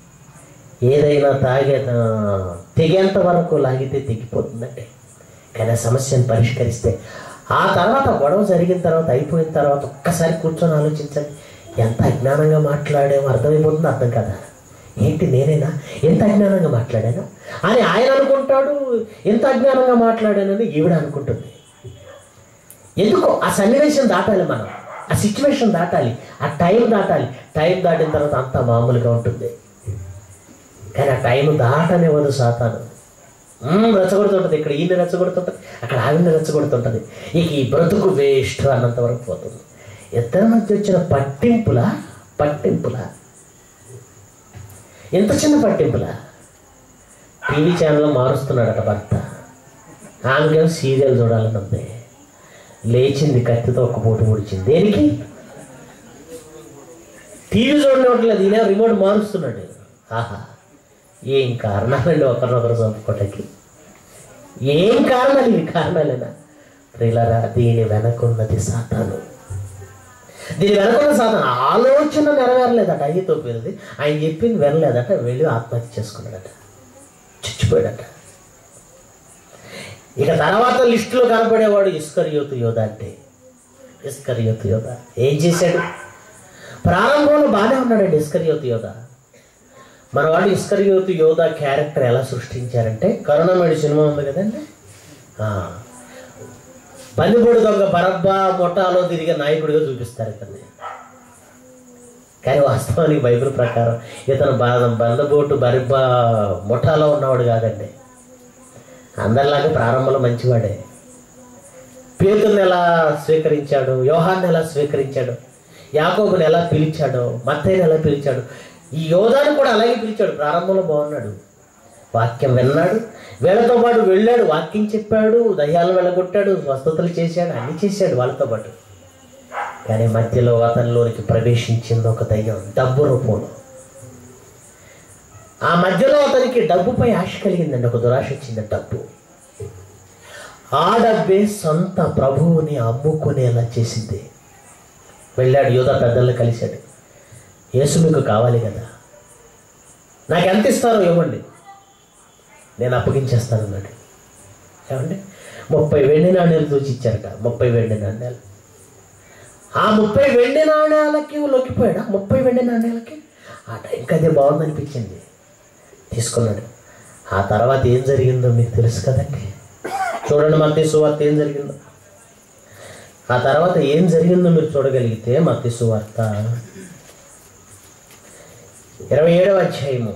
ఏదైనా తాగే ఆ, తెగేంత వరకు లాగితే తెగిపోతుందండి కానీ ఆ సమస్యను పరిష్కరిస్తే ఆ తర్వాత గొడవ జరిగిన తర్వాత అయిపోయిన తర్వాత ఒక్కసారి కూర్చొని ఆలోచించండి ఎంత అజ్ఞానంగా మాట్లాడామో అర్థమైపోతుందో అర్థం కదా ఏంటి నేనేనా ఎంత అజ్ఞానంగా మాట్లాడానా అని ఆయన అనుకుంటాడు ఎంత అజ్ఞానంగా మాట్లాడానని ఈవిడ అనుకుంటుంది ఎందుకో ఆ సన్నివేశం దాటాలి మనం ఆ సిచ్యువేషన్ దాటాలి ఆ టైం దాటాలి టైం దాటిన తర్వాత అంతా మామూలుగా ఉంటుంది కానీ ఆ టైం దాటనివ్వదు సాతాను మ్మ్, రెచ్చగొడుతుంటుంది ఇక్కడ ఈయన రెచ్చగొడుతుంటుంది అక్కడ ఆవిడ రెచ్చగొడుతుంటుంది ఇక ఈ బ్రతుకు వేస్ట్ అన్నంత వరకు పోతుంది ఇద్దరి మధ్య వచ్చిన పట్టింపుల పట్టింపుల ఎంత చిన్న పట్టింపులా టీవీ ఛానల్ మారుస్తున్నాడట భర్త ఆమెకేమో సీరియల్ చూడాలని ఉంది లేచింది కత్తితో ఒక పూట పొడిచింది దేనికి టీవీ చూడనివ్వట్లేదు ఈయన రిమోట్ మారుస్తున్నాడు ఆహా ఏం కారణాలండి ఒకరినొకరు చంపుకోవటానికి ఏం కారణాలు ఇవి కారణాలేనా ప్రిలరా దీని వెనకున్నది సాతాను దీని వెనకున్న సాతాను ఆలోచన నెరవేరలేదట అయ్యతో పేరుది ఆయన చెప్పింది వినలేదట వెళ్ళి ఆత్మహత్య చేసుకున్నాడట చచ్చిపోయాడట ఇక తర్వాత లిస్టులో కనపడేవాడు ఇస్కరియోతు యోధ అంటే ఇస్కరియోతు యోధ ఏం చేశాడు ప్రారంభంలో బాగానే ఉన్నాడండి ఇస్కరియోతు యోధ మన వాడు ఇస్కరియోతు యోధ క్యారెక్టర్ ఎలా సృష్టించారంటే కరుణమేడి సినిమా ఉంది కదండి ఆ. పనిపొడి దొంగ బరబ్బా మొటాలో తిరిగే నాయకుడిగా చూపిస్తారు ఇతన్ని కానీ వాస్తవానికి బైబిల్ ప్రకారం ఇతను బాధ బందబోటు బరిబ్బా ముఠాలో ఉన్నవాడు కాదండి అందరిలాగా ప్రారంభంలో మంచివాడే పేతుని ఎలా స్వీకరించాడు యోహాన్ని ఎలా స్వీకరించాడు యాకోబుని ఎలా పిలిచాడు మత్తయ్యని ఎలా పిలిచాడు ఈ యోధాన్ని కూడా అలాగే పిలిచాడు ప్రారంభంలో బాగున్నాడు వాక్యం విన్నాడు వీళ్ళతో పాటు వెళ్ళాడు వాక్యం చెప్పాడు దయ్యాలు వెళ్ళగొట్టాడు స్వస్థతలు చేశాడు అన్ని చేశాడు వాళ్ళతో పాటు కానీ మధ్యలో అతనిలోనికి ప్రవేశించింది ఒక దయ్యం డబ్బు రూపంలో ఆ మధ్యలో అతనికి డబ్బుపై ఆశ కలిగిందండి ఒక దురాశ వచ్చింది డబ్బు ఆ డబ్బే సొంత ప్రభువుని అమ్ముకునేలా చేసింది వెళ్ళాడు యోధ పెద్దల్ని కలిశాడు యేసు మీకు కావాలి కదా నాకు ఎంత ఇస్తారో ఇవ్వండి నేను అప్పగించేస్తాను అన్నాడు ఏమండి ముప్పై వెండి నాణ్యాలు దూచి ఇచ్చారట ముప్పై వెండి నాణ్యాలు ఆ ముప్పై వెండి నాణ్యాలకి లొక్కిపోయాడు ముప్పై వెండి నాణ్యాలకి ఆ టైంకి అదే బాగుందనిపించింది తీసుకున్నాడు ఆ తర్వాత ఏం జరిగిందో మీకు తెలుసు కదండి చూడండి మత్తి సువార్త ఏం జరిగిందో ఆ తర్వాత ఏం జరిగిందో మీరు చూడగలిగితే మత్తి సువార్త ఇరవై ఏడవ అధ్యాయము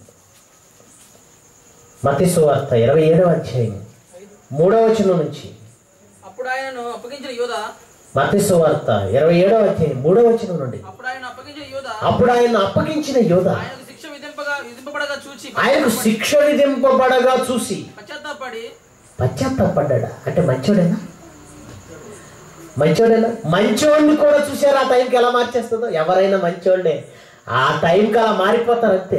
మత్తి సువార్త ఇరవై ఏడవ అధ్యాయము మూడవ వచనం నుంచి అప్పుడు ఆయనను అప్పగించిన యోధ మత్తి సువార్త ఇరవై ఏడవ అధ్యాయం మూడవ వచనం నుండి అప్పుడు ఆయన అప్పగించిన యోధ అప్పుడు ఆయన అప్పగించిన యోధ ఆయనకు శిక్ష విధింపగా విధింపబడగా చూచి ఆయనకు శిక్ష విధింపబడగా చూసి పశ్చాత్తాపడి పశ్చాత్తాపడ్డా అంటే మంచోడేనా మంచోడేనా మంచోడిని కూడా చూసారు ఆ టైంకి ఎలా మార్చేస్తుందో ఎవరైనా మంచోళ్ళే ఆ టైంకి అలా మారిపోతారు అంతే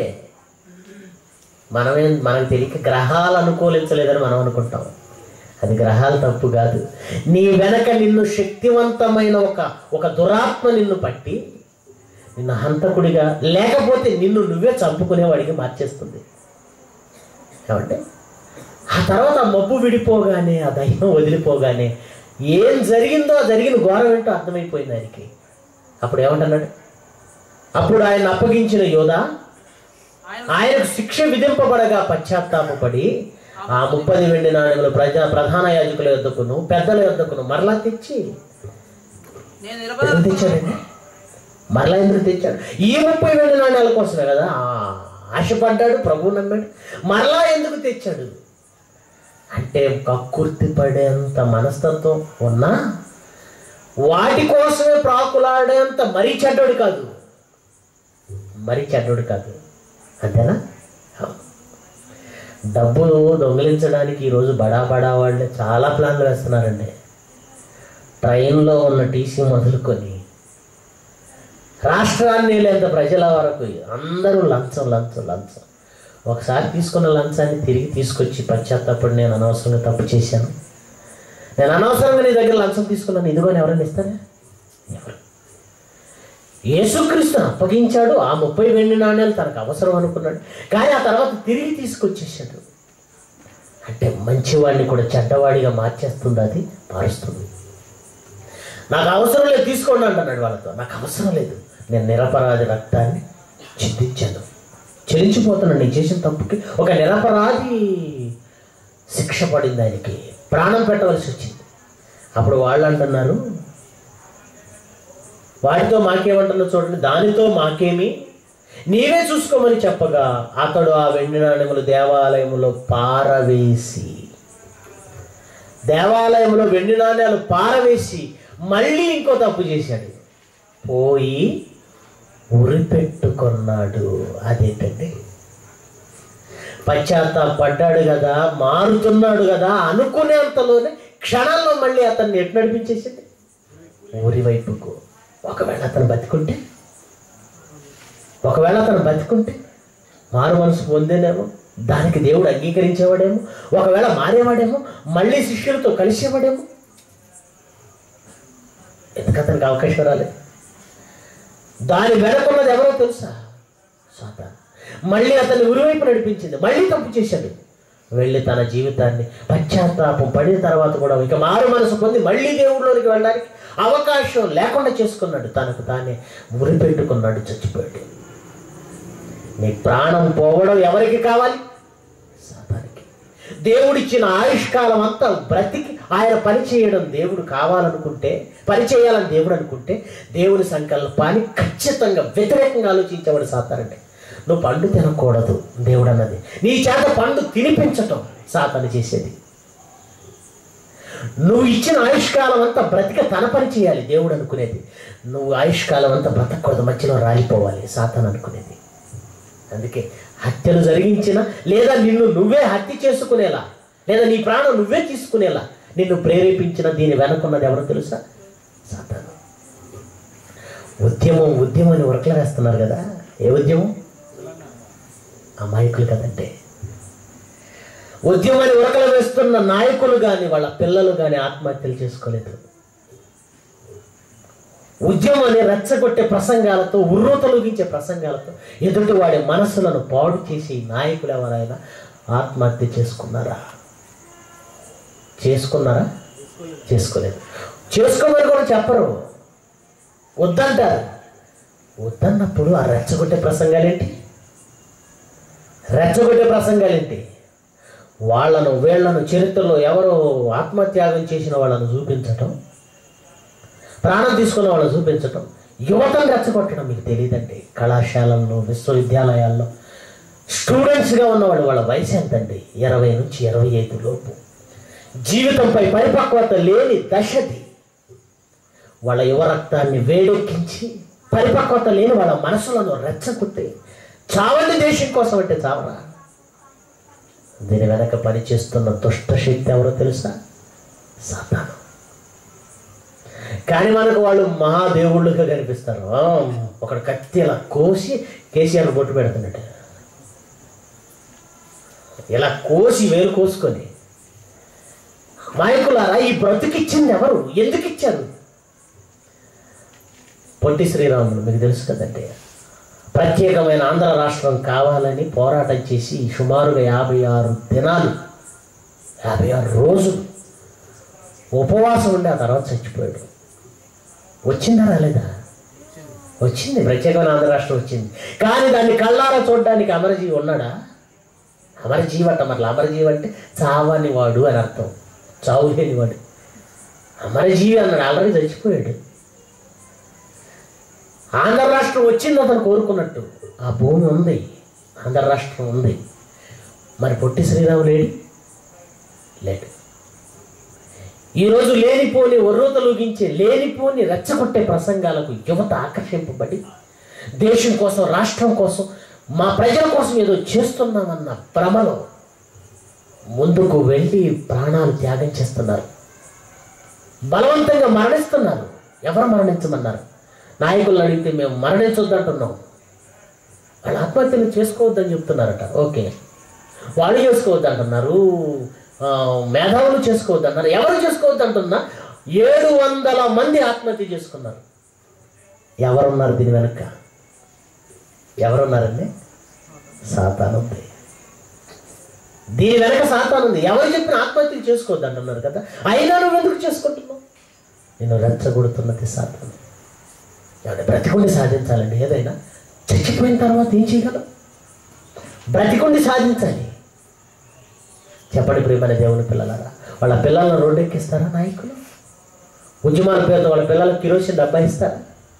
మనమేం మనకు తెలియక గ్రహాలు అనుకూలించలేదని మనం అనుకుంటాం అది గ్రహాలు తప్పు కాదు నీ వెనక నిన్ను శక్తివంతమైన ఒక ఒక దురాత్మ నిన్ను పట్టి నిన్ను హంతకుడిగా లేకపోతే నిన్ను నువ్వే చంపుకునేవాడికి మార్చేస్తుంది ఏమంటే ఆ తర్వాత ఆ మబ్బు విడిపోగానే ఆ దయ్యం వదిలిపోగానే ఏం జరిగిందో ఆ జరిగిన ఘోరం ఏంటో అర్థమైపోయింది ఆయనకి అప్పుడు ఏమంటున్నాడు అప్పుడు ఆయన అప్పగించిన యోధ ఆయన ఆయనకు శిక్ష విధింపబడగా పశ్చాత్తాపడి ఆ ముప్పది వెండి నాణ్యములు ప్రజా ప్రధాన యాజకుల యొద్దకును పెద్దల యొద్దకును మరలా తెచ్చి నేను ఎందుకు నిరపరాధి తెచ్చాడండి మరలా ఎందుకు తెచ్చాడు ఈ ముప్పై వెండి నాణ్యాల కోసమే కదా ఆ, ఆశపడ్డాడు ప్రభు నమ్మాడు మరలా ఎందుకు తెచ్చాడు అంటే కక్కుర్తి పడేంత మనస్తత్వం ఉన్నా వాటి కోసమే ప్రాకులాడేంత మరీ చెడ్డోడు కాదు మరీ చెడ్డోడు కాదు అంతేనా అవును. డబ్బులు దొంగిలించడానికి ఈరోజు బడా బడా వాళ్ళే చాలా ప్లాన్లు వేస్తున్నారండి ట్రైన్లో ఉన్న టీసీ మొదలుకొని రాష్ట్రాన్ని లేదా ప్రజల వరకు అందరూ లంచం లంచం లంచం ఒకసారి తీసుకున్న లంచాన్ని తిరిగి తీసుకొచ్చి పశ్చాత్తపడి నేను అనవసరంగా తప్పు చేశాను నేను అనవసరంగా నీ దగ్గర లంచం తీసుకున్నాను ఇదిగోని ఎవరైనా ఇస్తారా ఎవరు యేసుక్రీస్తుని అప్పగించాడు ఆ ముప్పై వెండి నాణ్యాలు తనకు అవసరం అనుకున్నాడు కానీ ఆ తర్వాత తిరిగి తీసుకొచ్చేసాడు అంటే మంచివాడిని కూడా చెడ్డవాడిగా మార్చేస్తుంది అది మారుస్తుంది నాకు అవసరం లేదు తీసుకోండి అంటున్నాడు వాళ్ళతో నాకు అవసరం లేదు నేను నిరపరాధి రక్తాన్ని చింతించాను చెల్లించిపోతున్నాను నేను చేసిన తప్పుకి ఒక నిరపరాధి శిక్ష పడింది ఆయనకి ప్రాణం పెట్టవలసి వచ్చింది అప్పుడు వాళ్ళు అంటున్నారు వాటితో మాకేమంటున్నా చూడండి దానితో మాకేమి నీవే చూసుకోమని చెప్పగా అతడు ఆ వెండి నాణెములు దేవాలయములో పారవేసి దేవాలయంలో వెండి నాణ్యాలు పారవేసి మళ్ళీ ఇంకో తప్పు చేశాడు పోయి ఉరిపెట్టుకున్నాడు అదేంటండి పశ్చాత్తాపడ్డాడు కదా మారుతున్నాడు కదా అనుకునేంతలోనే క్షణాల్లో మళ్ళీ అతన్ని ఎటు నడిపించేసింది ఊరి వైపుకు ఒకవేళ అతను బతికుంటే ఒకవేళ అతను బతికుంటే మారు మనసు పొందేనేమో దానికి దేవుడు అంగీకరించేవాడేమో ఒకవేళ మారేవాడేమో మళ్ళీ శిష్యులతో కలిసేవాడేమో ఎందుకు అతనికి అవకాశం రాలేదు దాని వెనకున్నది ఎవరో తెలుసా సాతాను మళ్ళీ అతన్ని ఉరివైపు నడిపించింది మళ్ళీ తప్పు చేశాడు వెళ్ళి తన జీవితాన్ని పశ్చాత్తాపం పడిన తర్వాత కూడా ఇక మారు మనసు పొంది మళ్ళీ దేవుడిలోనికి వెళ్ళడానికి అవకాశం లేకుండా చేసుకున్నాడు తనకు తానే ఉరిపెట్టుకున్నాడు చచ్చిపోయాడు నీ ప్రాణం పోవడం ఎవరికి కావాలి సాతానికి దేవుడిచ్చిన ఆయుష్కాలం అంతా బ్రతికి ఆయన పని చేయడం దేవుడు కావాలనుకుంటే పని చేయాలని దేవుడు అనుకుంటే దేవుని సంకల్పాన్ని ఖచ్చితంగా వ్యతిరేకంగా ఆలోచించేవాడు సాతానంటే నువ్వు పండు తినకూడదు దేవుడు అన్నది నీ చేత పండు తినిపించటం సాతాను చేసేది నువ్వు ఇచ్చిన ఆయుష్కాలం అంతా బ్రతిక తన పని చేయాలి దేవుడు అనుకునేది నువ్వు ఆయుష్కాలం అంతా బ్రతకూడదు మధ్యలో రాలిపోవాలి సాతాను అనుకునేది అందుకే హత్యలు జరిగించిన లేదా నిన్ను నువ్వే హత్య చేసుకునేలా లేదా నీ ప్రాణం నువ్వే తీసుకునేలా నిన్ను ప్రేరేపించిన దీని వెనకున్నది ఎవరో తెలుసా సాతాను ఉద్యమం ఉద్యమం అని ఉరకలు వేస్తున్నారు కదా ఏ ఉద్యమం అమాయకులు కదంటే ఉద్యమాన్ని ఉరకలు వేస్తున్న నాయకులు కానీ వాళ్ళ పిల్లలు కానీ ఆత్మహత్యలు చేసుకోలేదు ఉద్యమాన్ని రెచ్చగొట్టే ప్రసంగాలతో ఉర్రూతలుగించే ప్రసంగాలతో ఎదుటి వాడి మనసులను పాడు చేసి నాయకులు ఎవరైనా ఆత్మహత్య చేసుకున్నారా చేసుకున్నారా చేసుకోలేదు చేసుకోమని కూడా చెప్పరు వద్దంటారు వద్దన్నప్పుడు ఆ రెచ్చగొట్టే ప్రసంగాలేంటి రెచ్చగొట్టే ప్రసంగాలేంటి వాళ్ళను వీళ్ళను చరిత్రలో ఎవరో ఆత్మత్యాగం చేసిన వాళ్ళను చూపించటం ప్రాణం తీసుకున్న వాళ్ళని చూపించటం యువతను రెచ్చగొట్టడం మీకు తెలియదండి కళాశాలల్లో విశ్వవిద్యాలయాల్లో స్టూడెంట్స్గా ఉన్నవాడు వాళ్ళ వయసు ఎంతండి ఇరవై నుంచి ఇరవై ఐదు లోపు జీవితంపై పరిపక్వత లేని దశది వాళ్ళ యువ రక్తాన్ని వేడెక్కించి పరిపక్వత లేని వాళ్ళ మనసులను రెచ్చగొట్టి చావండి దేశం కోసం అంటే చావరా దీని వెనక పనిచేస్తున్న దుష్ట శక్తి ఎవరో తెలుసా సాతాను కానీ మనకు వాళ్ళు మహాదేవుళ్ళుగా కనిపిస్తారు ఆ, ఒకడు కత్తి ఇలా కోసి కేసీఆర్ బొట్టు పెడుతున్నట్టు ఇలా కోసి వేలు కోసుకొని నాయకులారా ఈ బ్రతికిచ్చింది ఎవరు ఎందుకు ఇచ్చారు పొట్టి శ్రీరాములు మీకు తెలుసు కదండి ప్రత్యేకమైన ఆంధ్ర రాష్ట్రం కావాలని పోరాటం చేసి సుమారుగా యాభై ఆరు దినాలు యాభై ఆరు రోజులు ఉపవాసం ఉండి ఆ తర్వాత చచ్చిపోయాడు వచ్చిందా రాలేదా వచ్చింది ప్రత్యేకమైన ఆంధ్ర రాష్ట్రం వచ్చింది కానీ దాన్ని కళ్ళారా చూడడానికి అమరజీవి ఉన్నాడా అమరజీవి అంట మరి అమరజీవి అంటే చావని వాడు అని అర్థం చావు లేని వాడు అమరజీవి అన్నాడు ఆల్రెడీ చచ్చిపోయాడు ఆంధ్ర రాష్ట్రం వచ్చింది అతను కోరుకున్నట్టు ఆ భూమి ఉంది ఆంధ్ర రాష్ట్రం ఉంది మరి పొట్టి శ్రీరాము లేడు లేడు ఈరోజు లేనిపోని ఒర్రోతలుగించే లేనిపోని రెచ్చగొట్టే ప్రసంగాలకు యువత ఆకర్షింపబడి దేశం కోసం రాష్ట్రం కోసం మా ప్రజల కోసం ఏదో చేస్తున్నామన్న భ్రమలో ముందుకు వెళ్ళి ప్రాణాలు త్యాగం చేస్తున్నారు బలవంతంగా మరణిస్తున్నారు ఎవరు మరణించమన్నారు నాయకులను అడిగితే మేము మరణించొద్దంటున్నాం వాళ్ళు ఆత్మహత్యలు చేసుకోవద్దని చెప్తున్నారట ఓకే వాళ్ళు చేసుకోవద్దు అంటున్నారు ఆ, మేధావులు చేసుకోవద్దు అన్నారు ఎవరు చేసుకోవద్దు అంటున్నా ఏడు వందల మంది ఆత్మహత్య చేసుకున్నారు ఎవరున్నారు దీని వెనక ఎవరున్నారండి సాతాను ఉంది దీని వెనక సాతాను ఉంది ఎవరు చెప్పిన ఆత్మహత్యలు చేసుకోవద్దు అంటున్నారు కదా అయినా నువ్వు ఎందుకు చేసుకుంటున్నావు నేను రెచ్చగొడుతున్నది సాతాను ఏమంటే బ్రతికుండి సాధించాలండి ఏదైనా చచ్చిపోయిన తర్వాత ఏం చేయగలం బ్రతికుండి సాధించాలి చెప్పండి ప్రియమైన దేవుని పిల్లలారా వాళ్ళ పిల్లలను రోడ్డెక్కిస్తారా నాయకులు ఉద్యమాల పేరుతో వాళ్ళ పిల్లలకు కిరోసిన్ డబ్బా ఇస్తారా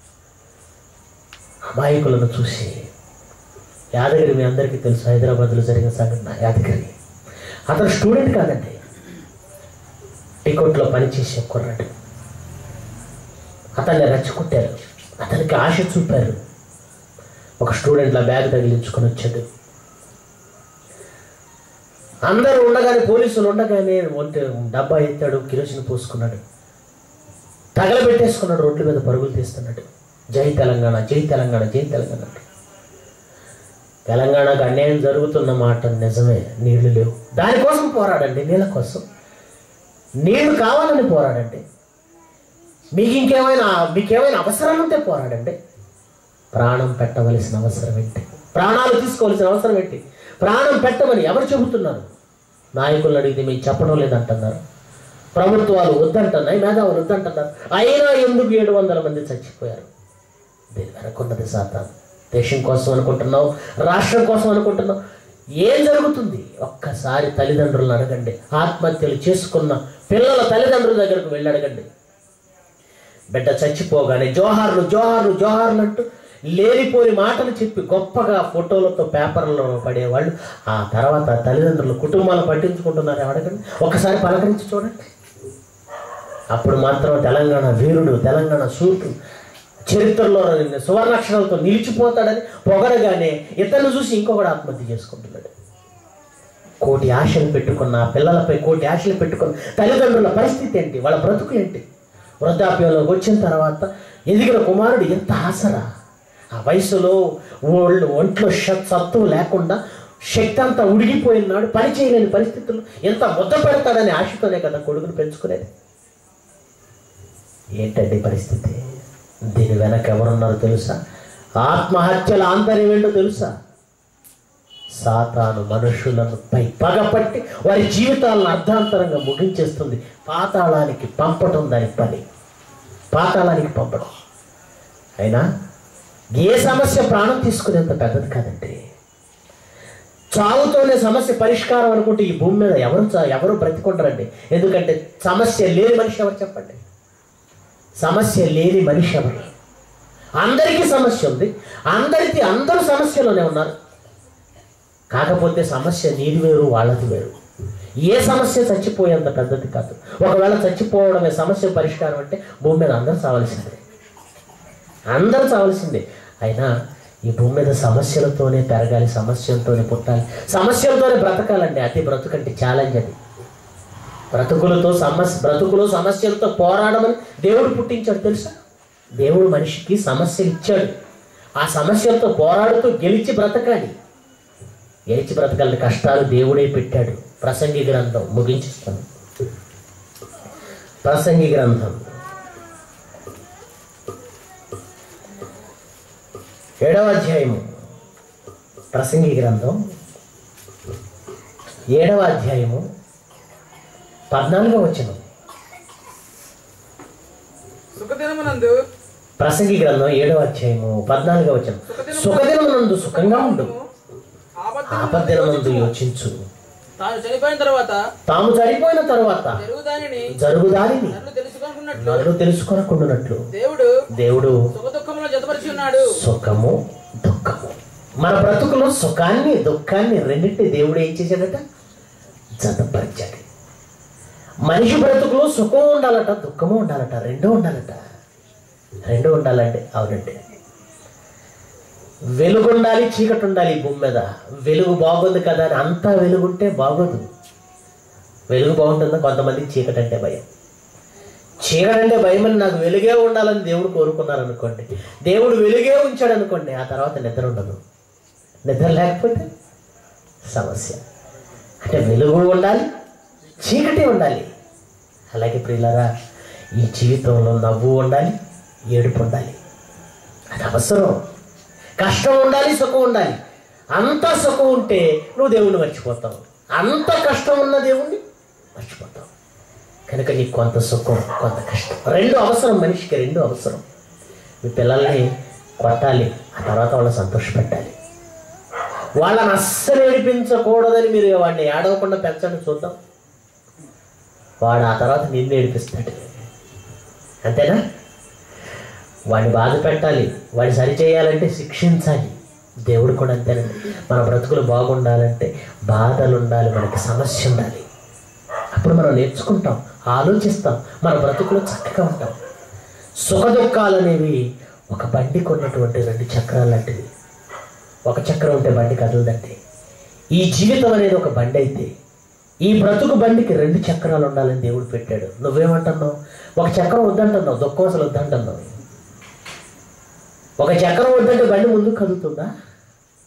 అమాయకులను చూసి యాదగిరి మీ అందరికీ తెలుసు హైదరాబాద్లో జరిగిన సంఘటన యాదగిరి అతను స్టూడెంట్ కాదండి టికోట్లో పనిచేసే కుర్రాడు అతన్ని రెచ్చగొట్టారు అతనికి ఆశ చూపారు ఒక స్టూడెంట్ల బ్యాగ్ తగిలించుకొని వచ్చాడు అందరూ ఉండగానే పోలీసులు ఉండగానే ఒంటి డబ్బా ఎత్తాడు కిరోసిన్ పోసుకున్నాడు తగలబెట్టేసుకున్నాడు రోడ్ల మీద పరుగులు తీస్తున్నాడు జై తెలంగాణ జై తెలంగాణ జై తెలంగాణ అంటూ. తెలంగాణకు అన్యాయం జరుగుతున్న మాట నిజమే నీళ్లు లేవు దానికోసం పోరాడండి నీళ్ళ కోసం నీళ్లు కావాలని పోరాడండి మీకు ఇంకేమైనా మీకేమైనా అవసరం ఉంటే పోరాడండి ప్రాణం పెట్టవలసిన అవసరం ఏంటి ప్రాణాలు తీసుకోవాల్సిన అవసరం ఏంటి ప్రాణం పెట్టమని ఎవరు చెబుతున్నారు నాయకులను అడిగితే మేము చెప్పడం లేదంటున్నారు ప్రభుత్వాలు వద్దంటున్నాయి మేధావులు వద్దంటున్నారు అయినా ఎందుకు ఏడు వందల మంది చచ్చిపోయారు దీని వెనకున్నది సాతాను దేశం కోసం అనుకుంటున్నావు రాష్ట్రం కోసం అనుకుంటున్నావు ఏం జరుగుతుంది ఒక్కసారి తల్లిదండ్రులను అడగండి ఆత్మహత్యలు చేసుకున్న పిల్లల తల్లిదండ్రుల దగ్గరకు వెళ్ళి అడగండి బిడ్డ చచ్చిపోగానే జోహార్లు జోహార్లు జోహార్లు అంటూ లేనిపోని మాటలు చెప్పి గొప్పగా ఫోటోలతో పేపర్లలో పడేవాళ్ళు ఆ తర్వాత తల్లిదండ్రులు కుటుంబాలు పట్టించుకుంటున్నారు అడగండి ఒకసారి పలకరించి చూడండి అప్పుడు మాత్రం తెలంగాణ వీరుడు తెలంగాణ సూర్యుడు చరిత్రలో సువర్ణాక్షరాలతో నిలిచిపోతాడని పొగడగానే ఇతరులు చూసి ఇంకొకడు ఆత్మహత్య చేసుకుంటున్నాడు కోటి ఆశలు పెట్టుకున్న ఆ పిల్లలపై కోటి ఆశలు పెట్టుకున్న తల్లిదండ్రుల పరిస్థితి ఏంటి వాళ్ళ బ్రతుకు ఏంటి వృద్ధాప్యంలోకి వచ్చిన తర్వాత ఎదిగిన కుమారుడు ఎంత ఆసరా ఆ వయసులో ఒళ్ళు ఒంట్లో ష- సత్తువు లేకుండా శక్తి అంతా ఉడిగిపోయినాడు పని చేయలేని పరిస్థితుల్లో ఎంత ముద్ద పెడతాడని ఆశతోనే కదా కొడుకును పెంచుకునేది ఏంటండి పరిస్థితి దీని వెనక ఎవరున్నారో తెలుసా ఆత్మహత్యల ఆంతర్యం ఏంటో తెలుసా సాతాను మనుషులను పై పగపట్టి వారి జీవితాలను అర్ధాంతరంగా ముగించేస్తుంది పాతాళానికి పంపటం దాని పని పాతాళానికి పంపడం అయినా ఏ సమస్య ప్రాణం తీసుకునేంత పెద్దది కాదండి చావుతోనే సమస్య పరిష్కారం అనుకుంటే ఈ భూమి మీద ఎవరు చా- ఎవరు బ్రతికుంటారండి ఎందుకంటే సమస్య లేని మనిషి ఎవరు చెప్పండి సమస్య లేని మనిషి ఎవరు అందరికీ సమస్య ఉంది అందరికీ అందరూ సమస్యలోనే ఉన్నారు కాకపోతే సమస్య నీది వేరు వాళ్ళది వేరు ఏ సమస్య చచ్చిపోయేంత పెద్దది కాదు ఒకవేళ చచ్చిపోవడమే సమస్య పరిష్కారం అంటే భూమి మీద అందరూ చావలసిందే అందరూ చావలసిందే అయినా ఈ భూమి మీద సమస్యలతోనే పెరగాలి సమస్యలతోనే పుట్టాలి సమస్యలతోనే బ్రతకాలండి అతి బ్రతుకంటే ఛాలెంజ్ అది బ్రతుకులతో సమస్య బ్రతుకులు సమస్యలతో పోరాడమని దేవుడు పుట్టించాడు తెలుసా దేవుడు మనిషికి సమస్యలు ఇచ్చాడు ఆ సమస్యలతో పోరాడుతూ గెలిచి బ్రతకాలి గెలిచి బ్రతకాలని కష్టాలు దేవుడే పెట్టాడు ప్రసంగి గ్రంథం ముగించిస్తాను ప్రసంగి గ్రంథం ఏడవ అధ్యాయము ప్రసంగి గ్రంథం ఏడవ అధ్యాయము పద్నాలుగో వచనం సుఖదినమునందు ప్రసంగి గ్రంథం ఏడవ అధ్యాయము పద్నాలుగో వచనం సుఖదినమునందు సుఖంగా ఉండు ఆపద్దినమందు యోచించు తాను చనిపోయిన తర్వాత తాము చనిపోయిన తరువాత జరుగు దానిని జరుగుదారిని నన్ను తెలుసుకున్నట్లు నన్ను తెలుసుకొనకుండానట్లు దేవుడు దేవుడు సుఖ దుఃఖములను జతపరిచి ఉన్నాడు సుఖము దుఃఖము మన బ్రతుకులో సుఖాన్ని దుఃఖాన్ని రెండింటి దేవుడు ఏం చేశాడట జతపరిచాడు మనిషి బ్రతుకులో సుఖం ఉండాలట దుఃఖము ఉండాలట రెండూ ఉండాలట రెండు ఉండాలండి అవునండి వెలుగు ఉండాలి చీకటి ఉండాలి ఈ భూమి మీద వెలుగు బాగుంది కదా అని అంతా వెలుగుంటే బాగోదు వెలుగు బాగుంటుందా కొంతమందికి చీకటి అంటే భయం చీకటి అంటే భయం అని నాకు వెలుగే ఉండాలని దేవుడు కోరుకున్నారు అనుకోండి దేవుడు వెలుగే ఉంచాడు అనుకోండి ఆ తర్వాత నిద్ర ఉండదు నిద్ర లేకపోతే సమస్య అంటే వెలుగు ఉండాలి చీకటి ఉండాలి అలాగే ప్రియులరా ఈ జీవితంలో నవ్వు ఉండాలి ఏడుపు ఉండాలి అది అవసరం కష్టం ఉండాలి సుఖం ఉండాలి అంత సుఖం ఉంటే నువ్వు దేవుణ్ణి మర్చిపోతావు అంత కష్టం ఉన్న దేవుణ్ణి మర్చిపోతావు కనుక నీకు కొంత సుఖం కొంత కష్టం రెండు అవసరం మనిషికి రెండు అవసరం మీ పిల్లల్ని కొట్టాలి ఆ తర్వాత వాళ్ళని సంతోషపెట్టాలి వాళ్ళని అస్సలు ఏడిపించకూడదని మీరు వాడిని ఏడవకుండా పెంచండి చూద్దాం వాడు ఆ తర్వాత నిన్ను ఏడిపిస్తాడు అంతేనా వాడిని బాధ పెట్టాలి వాడిని సరి చేయాలంటే శిక్షించాలి దేవుడు కూడా అంతేనండి మన బ్రతుకులు బాగుండాలంటే బాధలు ఉండాలి మనకి సమస్య ఉండాలి అప్పుడు మనం నేర్చుకుంటాం ఆలోచిస్తాం మన బ్రతుకులు చక్కగా ఉంటాం సుఖ దుఃఖాలు అనేవి ఒక బండికి ఉన్నటువంటి రెండు చక్రాలు లాంటివి ఒక చక్రం ఉంటే బండి కదలదండి ఈ జీవితం అనేది ఒక బండి అయితే ఈ బ్రతుకు బండికి రెండు చక్రాలు ఉండాలని దేవుడు పెట్టాడు నువ్వేమంటున్నావు ఒక చక్రం వద్దంటున్నావు దుఃఖం అసలు వద్దంటున్నావు ఒక చక్రం వద్దంటే బండి ముందుకు కదులుతుందా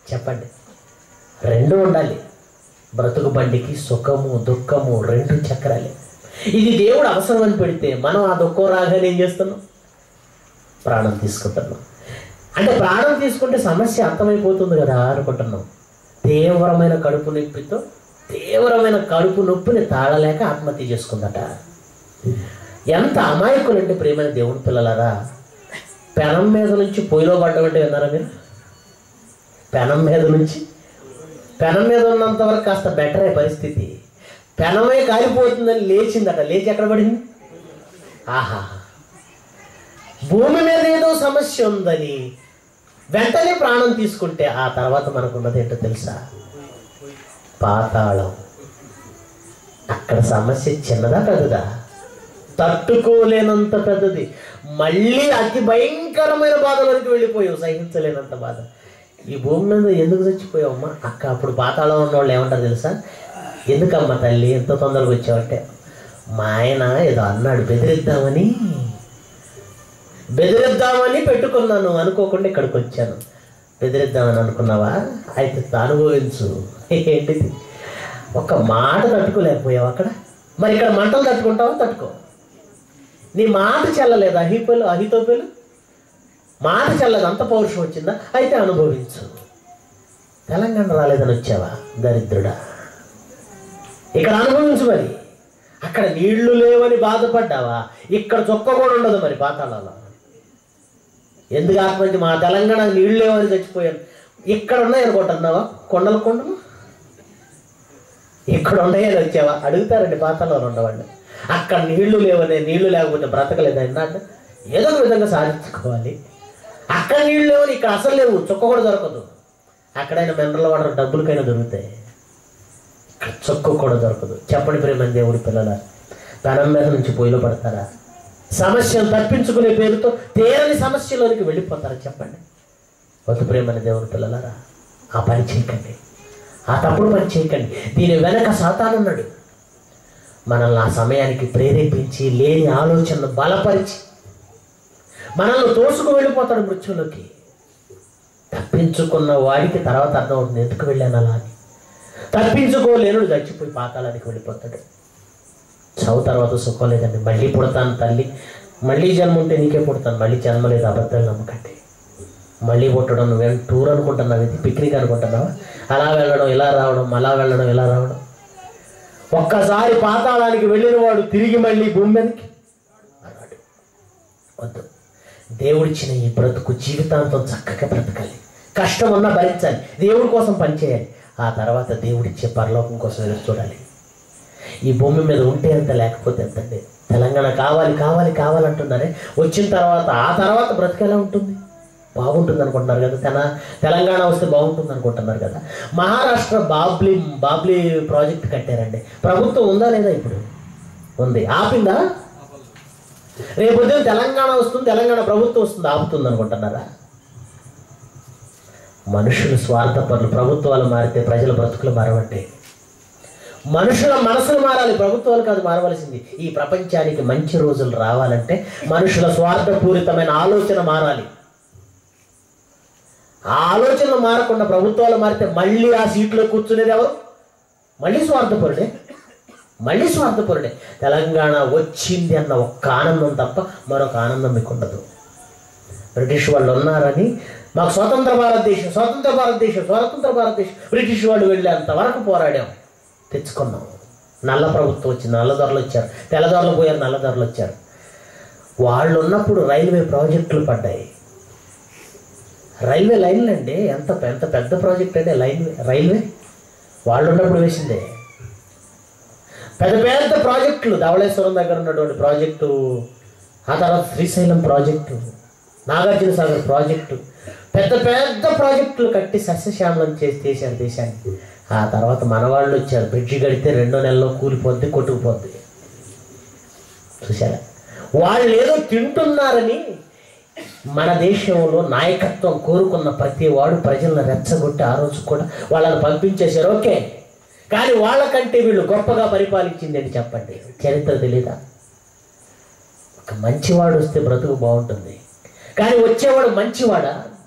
చెప్పండి రెండు ఉండాలి బ్రతుకు బండికి సుఖము దుఃఖము రెండు చక్రాలే ఇది దేవుడు అవసరం అని పెడితే మనం ఆ దుఃఖం రాగానే ఏం చేస్తున్నాం ప్రాణం తీసుకుంటున్నాం అంటే ప్రాణం తీసుకుంటే సమస్య అర్థమైపోతుంది కదా అనుకుంటున్నాం తీవ్రమైన కడుపు నొప్పితో తీవ్రమైన కడుపు నొప్పిని తాళలేక ఆత్మహత్య చేసుకుందట ఎంత అమాయకులంటే ప్రేమైన దేవుని పిల్లలారా పెనం మీద నుంచి పొయ్యిలో పడ్డమంటే విన్నారా మీరు పెనం మీద నుంచి పెనం మీద ఉన్నంత వరకు కాస్త బెటరే పరిస్థితి పెనమే కాలిపోతుందని లేచిందట లేచి ఎక్కడ పడింది ఆహా భూమి మీద ఏదో సమస్య ఉందని వెంటనే ప్రాణం తీసుకుంటే ఆ తర్వాత మనకున్నది ఏంటో తెలుసా పాతాళం అక్కడ సమస్య చిన్నదా పెద్దదా తట్టుకోలేనంత పెద్దది మళ్ళీ అతి భయంకరమైన బాధలోనికి వెళ్ళిపోయావు సహించలేనంత బాధ ఈ భూమి మీద ఎందుకు చచ్చిపోయావమ్మా అక్క అప్పుడు పాతాళం ఉన్నవాళ్ళు ఏమంటారు తెలుసా ఎందుకమ్మా తల్లి ఎంత తొందరగా వచ్చావంటే మా ఆయన ఏదో అన్నాడు బెదిరిద్దామని బెదిరిద్దామని పెట్టుకున్నాను అనుకోకుండా ఇక్కడికి వచ్చాను బెదిరిద్దామని అనుకున్నావా అయితే అనుభవించు ఏంటిది ఒక మాట తట్టుకోలేకపోయావు అక్కడ మరి ఇక్కడ మంటలు తట్టుకుంటావా తట్టుకో నీ మాట చల్లలేదు అహిపలు అహితోపలు మాట చల్లదు అంత పౌరుషం వచ్చిందా అయితే అనుభవించు తెలంగాణ రాలేదని వచ్చావా దరిద్రుడా ఇక్కడ అనుభవించు మరి అక్కడ నీళ్లు లేవని బాధపడ్డావా ఇక్కడ చొక్క కూడా ఉండదు మరి పాతాళాలో ఎందుకు ఆత్మహత్య మా తెలంగాణ నీళ్లు లేవని చచ్చిపోయాను ఇక్కడ ఉన్నాయి అనుకుంటున్నావా కొండలు కొండలు ఇక్కడ ఉన్నాయని వచ్చావా అడుగుతారండి పాతాళంలో ఉండవాళ్ళు అక్కడ నీళ్లు లేవనే నీళ్లు లేకపోతే బ్రతకలేదు అన్నాడు ఏదో ఒక విధంగా సాధించుకోవాలి అక్కడ నీళ్లు లేవని ఇక్కడ అసలు లేవు చుక్క కూడా దొరకదు అక్కడైనా మినరల్ వాటర్ డబ్బులకైనా దొరుకుతాయి ఇక్కడ చుక్క కూడా దొరకదు చెప్పండి ప్రేమ దేవుడి పిల్లల పెనం మీద నుంచి పొయ్యిలో పడతారా సమస్యను తప్పించుకునే పేరుతో తీరని సమస్యలోనికి వెళ్ళిపోతారా చెప్పండి వద్దు ప్రేమని దేవుడి పిల్లలారా ఆ పని చేయకండి ఆ తప్పుడు పని చేయకండి దీని వెనక సాతానున్నాడు మనల్ని ఆ సమయానికి ప్రేరేపించి లేని ఆలోచనను బలపరిచి మనల్ని తోసుకు వెళ్ళిపోతాడు మృత్యులోకి తప్పించుకున్న వాడికి తర్వాత అర్థం అవుతుంది ఎందుకు వెళ్ళాను అలా అని తప్పించుకోలేనుడు చచ్చిపోయి పాతాళానికి వెళ్ళిపోతాడు చావు తర్వాత సుఖం లేదండి మళ్ళీ పుడతాను తల్లి మళ్ళీ జన్మ ఉంటే నీకే పుడతాను మళ్ళీ జన్మ లేదు అబద్ధాలు నమ్మకండి మళ్ళీ పుట్టడం నువ్వేం టూర్ అనుకుంటున్నావు ఇది పిక్నిక్ అనుకుంటున్నావా అలా వెళ్ళడం ఇలా రావడం అలా వెళ్ళడం ఇలా రావడం ఒక్కసారి పాతాళానికి వెళ్ళిన వాడు తిరిగి మళ్ళీ భూమి మీదకి అన్నాడు వద్దు దేవుడిచ్చిన ఈ బ్రతుకు జీవితాంతం చక్కగా బ్రతకాలి కష్టం ఉన్నా భరించాలి దేవుడి కోసం పనిచేయాలి ఆ తర్వాత దేవుడిచ్చే పరలోకం కోసం ఎదురు చూడాలి ఈ భూమి మీద ఉంటే ఎంత లేకపోతే ఎంతండి తెలంగాణ కావాలి కావాలి కావాలంటున్నారే వచ్చిన తర్వాత ఆ తర్వాత బ్రతికేలా ఉంటుంది బాగుంటుంది అనుకుంటున్నారు కదా తెల తెలంగాణ వస్తే బాగుంటుంది అనుకుంటున్నారు కదా మహారాష్ట్ర బాబ్లీ బాబ్లీ ప్రాజెక్ట్ కట్టారండి ప్రభుత్వం ఉందా లేదా ఇప్పుడు ఉంది ఆపిందా రేపు ఉదయం తెలంగాణ వస్తుంది తెలంగాణ ప్రభుత్వం వస్తుంది ఆపుతుంది అనుకుంటున్నారా మనుషులు స్వార్థపరులు ప్రభుత్వాలు మారితే ప్రజల బ్రతుకులు మారవంటే మనుషుల మనసులు మారాలి ప్రభుత్వాలు కాదు మారవలసింది ఈ ప్రపంచానికి మంచి రోజులు రావాలంటే మనుషుల స్వార్థపూరితమైన ఆలోచన మారాలి ఆ ఆలోచనలు మారకుండా ప్రభుత్వాలు మారితే మళ్ళీ ఆ సీట్లో కూర్చునేది ఎవరు మళ్ళీ స్వార్థపరుడే మళ్ళీ స్వార్థపరుడే తెలంగాణ వచ్చింది అన్న ఒక్క ఆనందం తప్ప మరొక ఆనందం మీకు ఉండదు బ్రిటిష్ వాళ్ళు ఉన్నారని మాకు స్వతంత్ర భారతదేశం స్వతంత్ర భారతదేశం స్వతంత్ర భారతదేశం బ్రిటిష్ వాళ్ళు వెళ్ళేంత వరకు పోరాడాం తెచ్చుకున్నాం నల్ల ప్రభుత్వం వచ్చింది నల్లదొరలు వచ్చారు తెల్లదొరలు పోయారు నల్లదొరలు వచ్చారు వాళ్ళు ఉన్నప్పుడు రైల్వే ప్రాజెక్టులు పడ్డాయి రైల్వే లైన్లు అండి ఎంత ఎంత పెద్ద ప్రాజెక్ట్ అంటే లైన్ రైల్వే వాళ్ళు ఉన్నప్పుడు వేసిందే పెద్ద పెద్ద ప్రాజెక్టులు ధవళేశ్వరం దగ్గర ఉన్నటువంటి ప్రాజెక్టు ఆ తర్వాత శ్రీశైలం ప్రాజెక్టు నాగార్జున సాగర్ ప్రాజెక్టు పెద్ద పెద్ద ప్రాజెక్టులు కట్టి సస్యశ్యామలం చేసి చేశారు దేశాన్ని ఆ తర్వాత మన వాళ్ళు వచ్చారు బ్రిడ్జి కడితే రెండో నెలలో కూలిపోద్ది కొట్టుకుపోద్ది చూసారా వాళ్ళు ఏదో తింటున్నారని మన దేశంలో నాయకత్వం కోరుకున్న ప్రతి వాడు ప్రజలను రెచ్చగొట్టి ఆ రోజు కూడా వాళ్ళని పంపించేశారు ఓకే కానీ వాళ్ళకంటే వీళ్ళు గొప్పగా పరిపాలించింది అని చెప్పండి చరిత్ర తెలీదా ఒక మంచివాడు వస్తే బ్రతుకు బాగుంటుంది కానీ వచ్చేవాడు మంచివాడా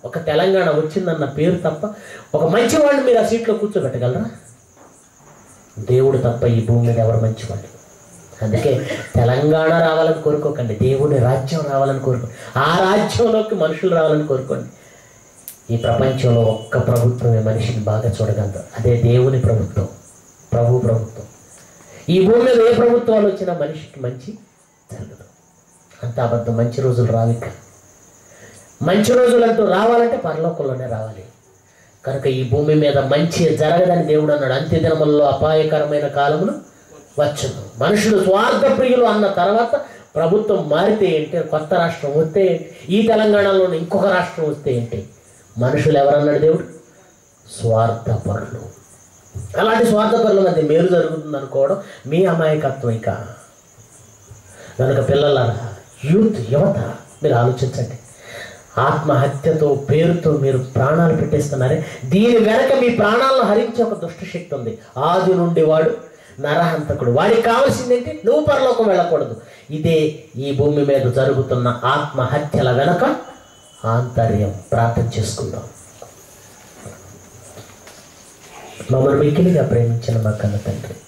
ఒక తెలంగాణ వచ్చిందన్న పేరు తప్ప ఒక మంచివాడిని మీరు ఆ సీట్లో కూర్చోబెట్టగలరా దేవుడు తప్ప ఈ భూమి మీద ఎవరు మంచివాళ్ళు అందుకే తెలంగాణ రావాలని కోరుకోకండి దేవుని రాజ్యం రావాలని కోరుకోండి ఆ రాజ్యంలోకి మనుషులు రావాలని కోరుకోండి ఈ ప్రపంచంలో ఒక్క ప్రభుత్వమే మనిషిని బాగా చూడగలదు అదే దేవుని ప్రభుత్వం ప్రభు ప్రభుత్వం ఈ భూమి మీద ఏ ప్రభుత్వాలు వచ్చినా మనిషికి మంచి జరగదు అంత అబద్ధం మంచి రోజులు రావిక మంచి రోజులు అంటూ రావాలంటే పరలోకంలోనే రావాలి కనుక ఈ భూమి మీద మంచి జరగదని దేవుడు అన్నాడు అంత్య దినములలో అపాయకరమైన కాలములు వచ్చును మనుషులు స్వార్థ ప్రియులు అన్న తర్వాత ప్రభుత్వం మారితే ఏంటి కొత్త రాష్ట్రం వస్తే ఏంటి ఈ తెలంగాణలో ఇంకొక రాష్ట్రం వస్తే ఏంటి మనుషులు ఎవరన్నాడు దేవుడు స్వార్థపరులు అలాంటి స్వార్థపరుల మధ్య మేలు జరుగుతుంది అనుకోవడం మీ అమాయకత్వం ఇక కనుక పిల్లలారా యూత్ యువత మీరు ఆలోచించండి ఆత్మహత్యతో పేరుతో మీరు ప్రాణాలు పెట్టేస్తున్నారే దీని వెనక మీ ప్రాణాలను హరించే ఒక దుష్టశక్తి ఉంది ఆది నుండి వాడు నరహంతకుడు వాడికి కావాల్సింది ఏంటి నువ్వు పరలోకం వెళ్ళకూడదు ఇదే ఈ భూమి మీద జరుగుతున్న ఆత్మహత్యల వెనక ఆంతర్యం ప్రార్థన చేసుకుందాం మమ్మల్ని మిక్కిలిగా ప్రేమించిన మా కన్న తండ్రి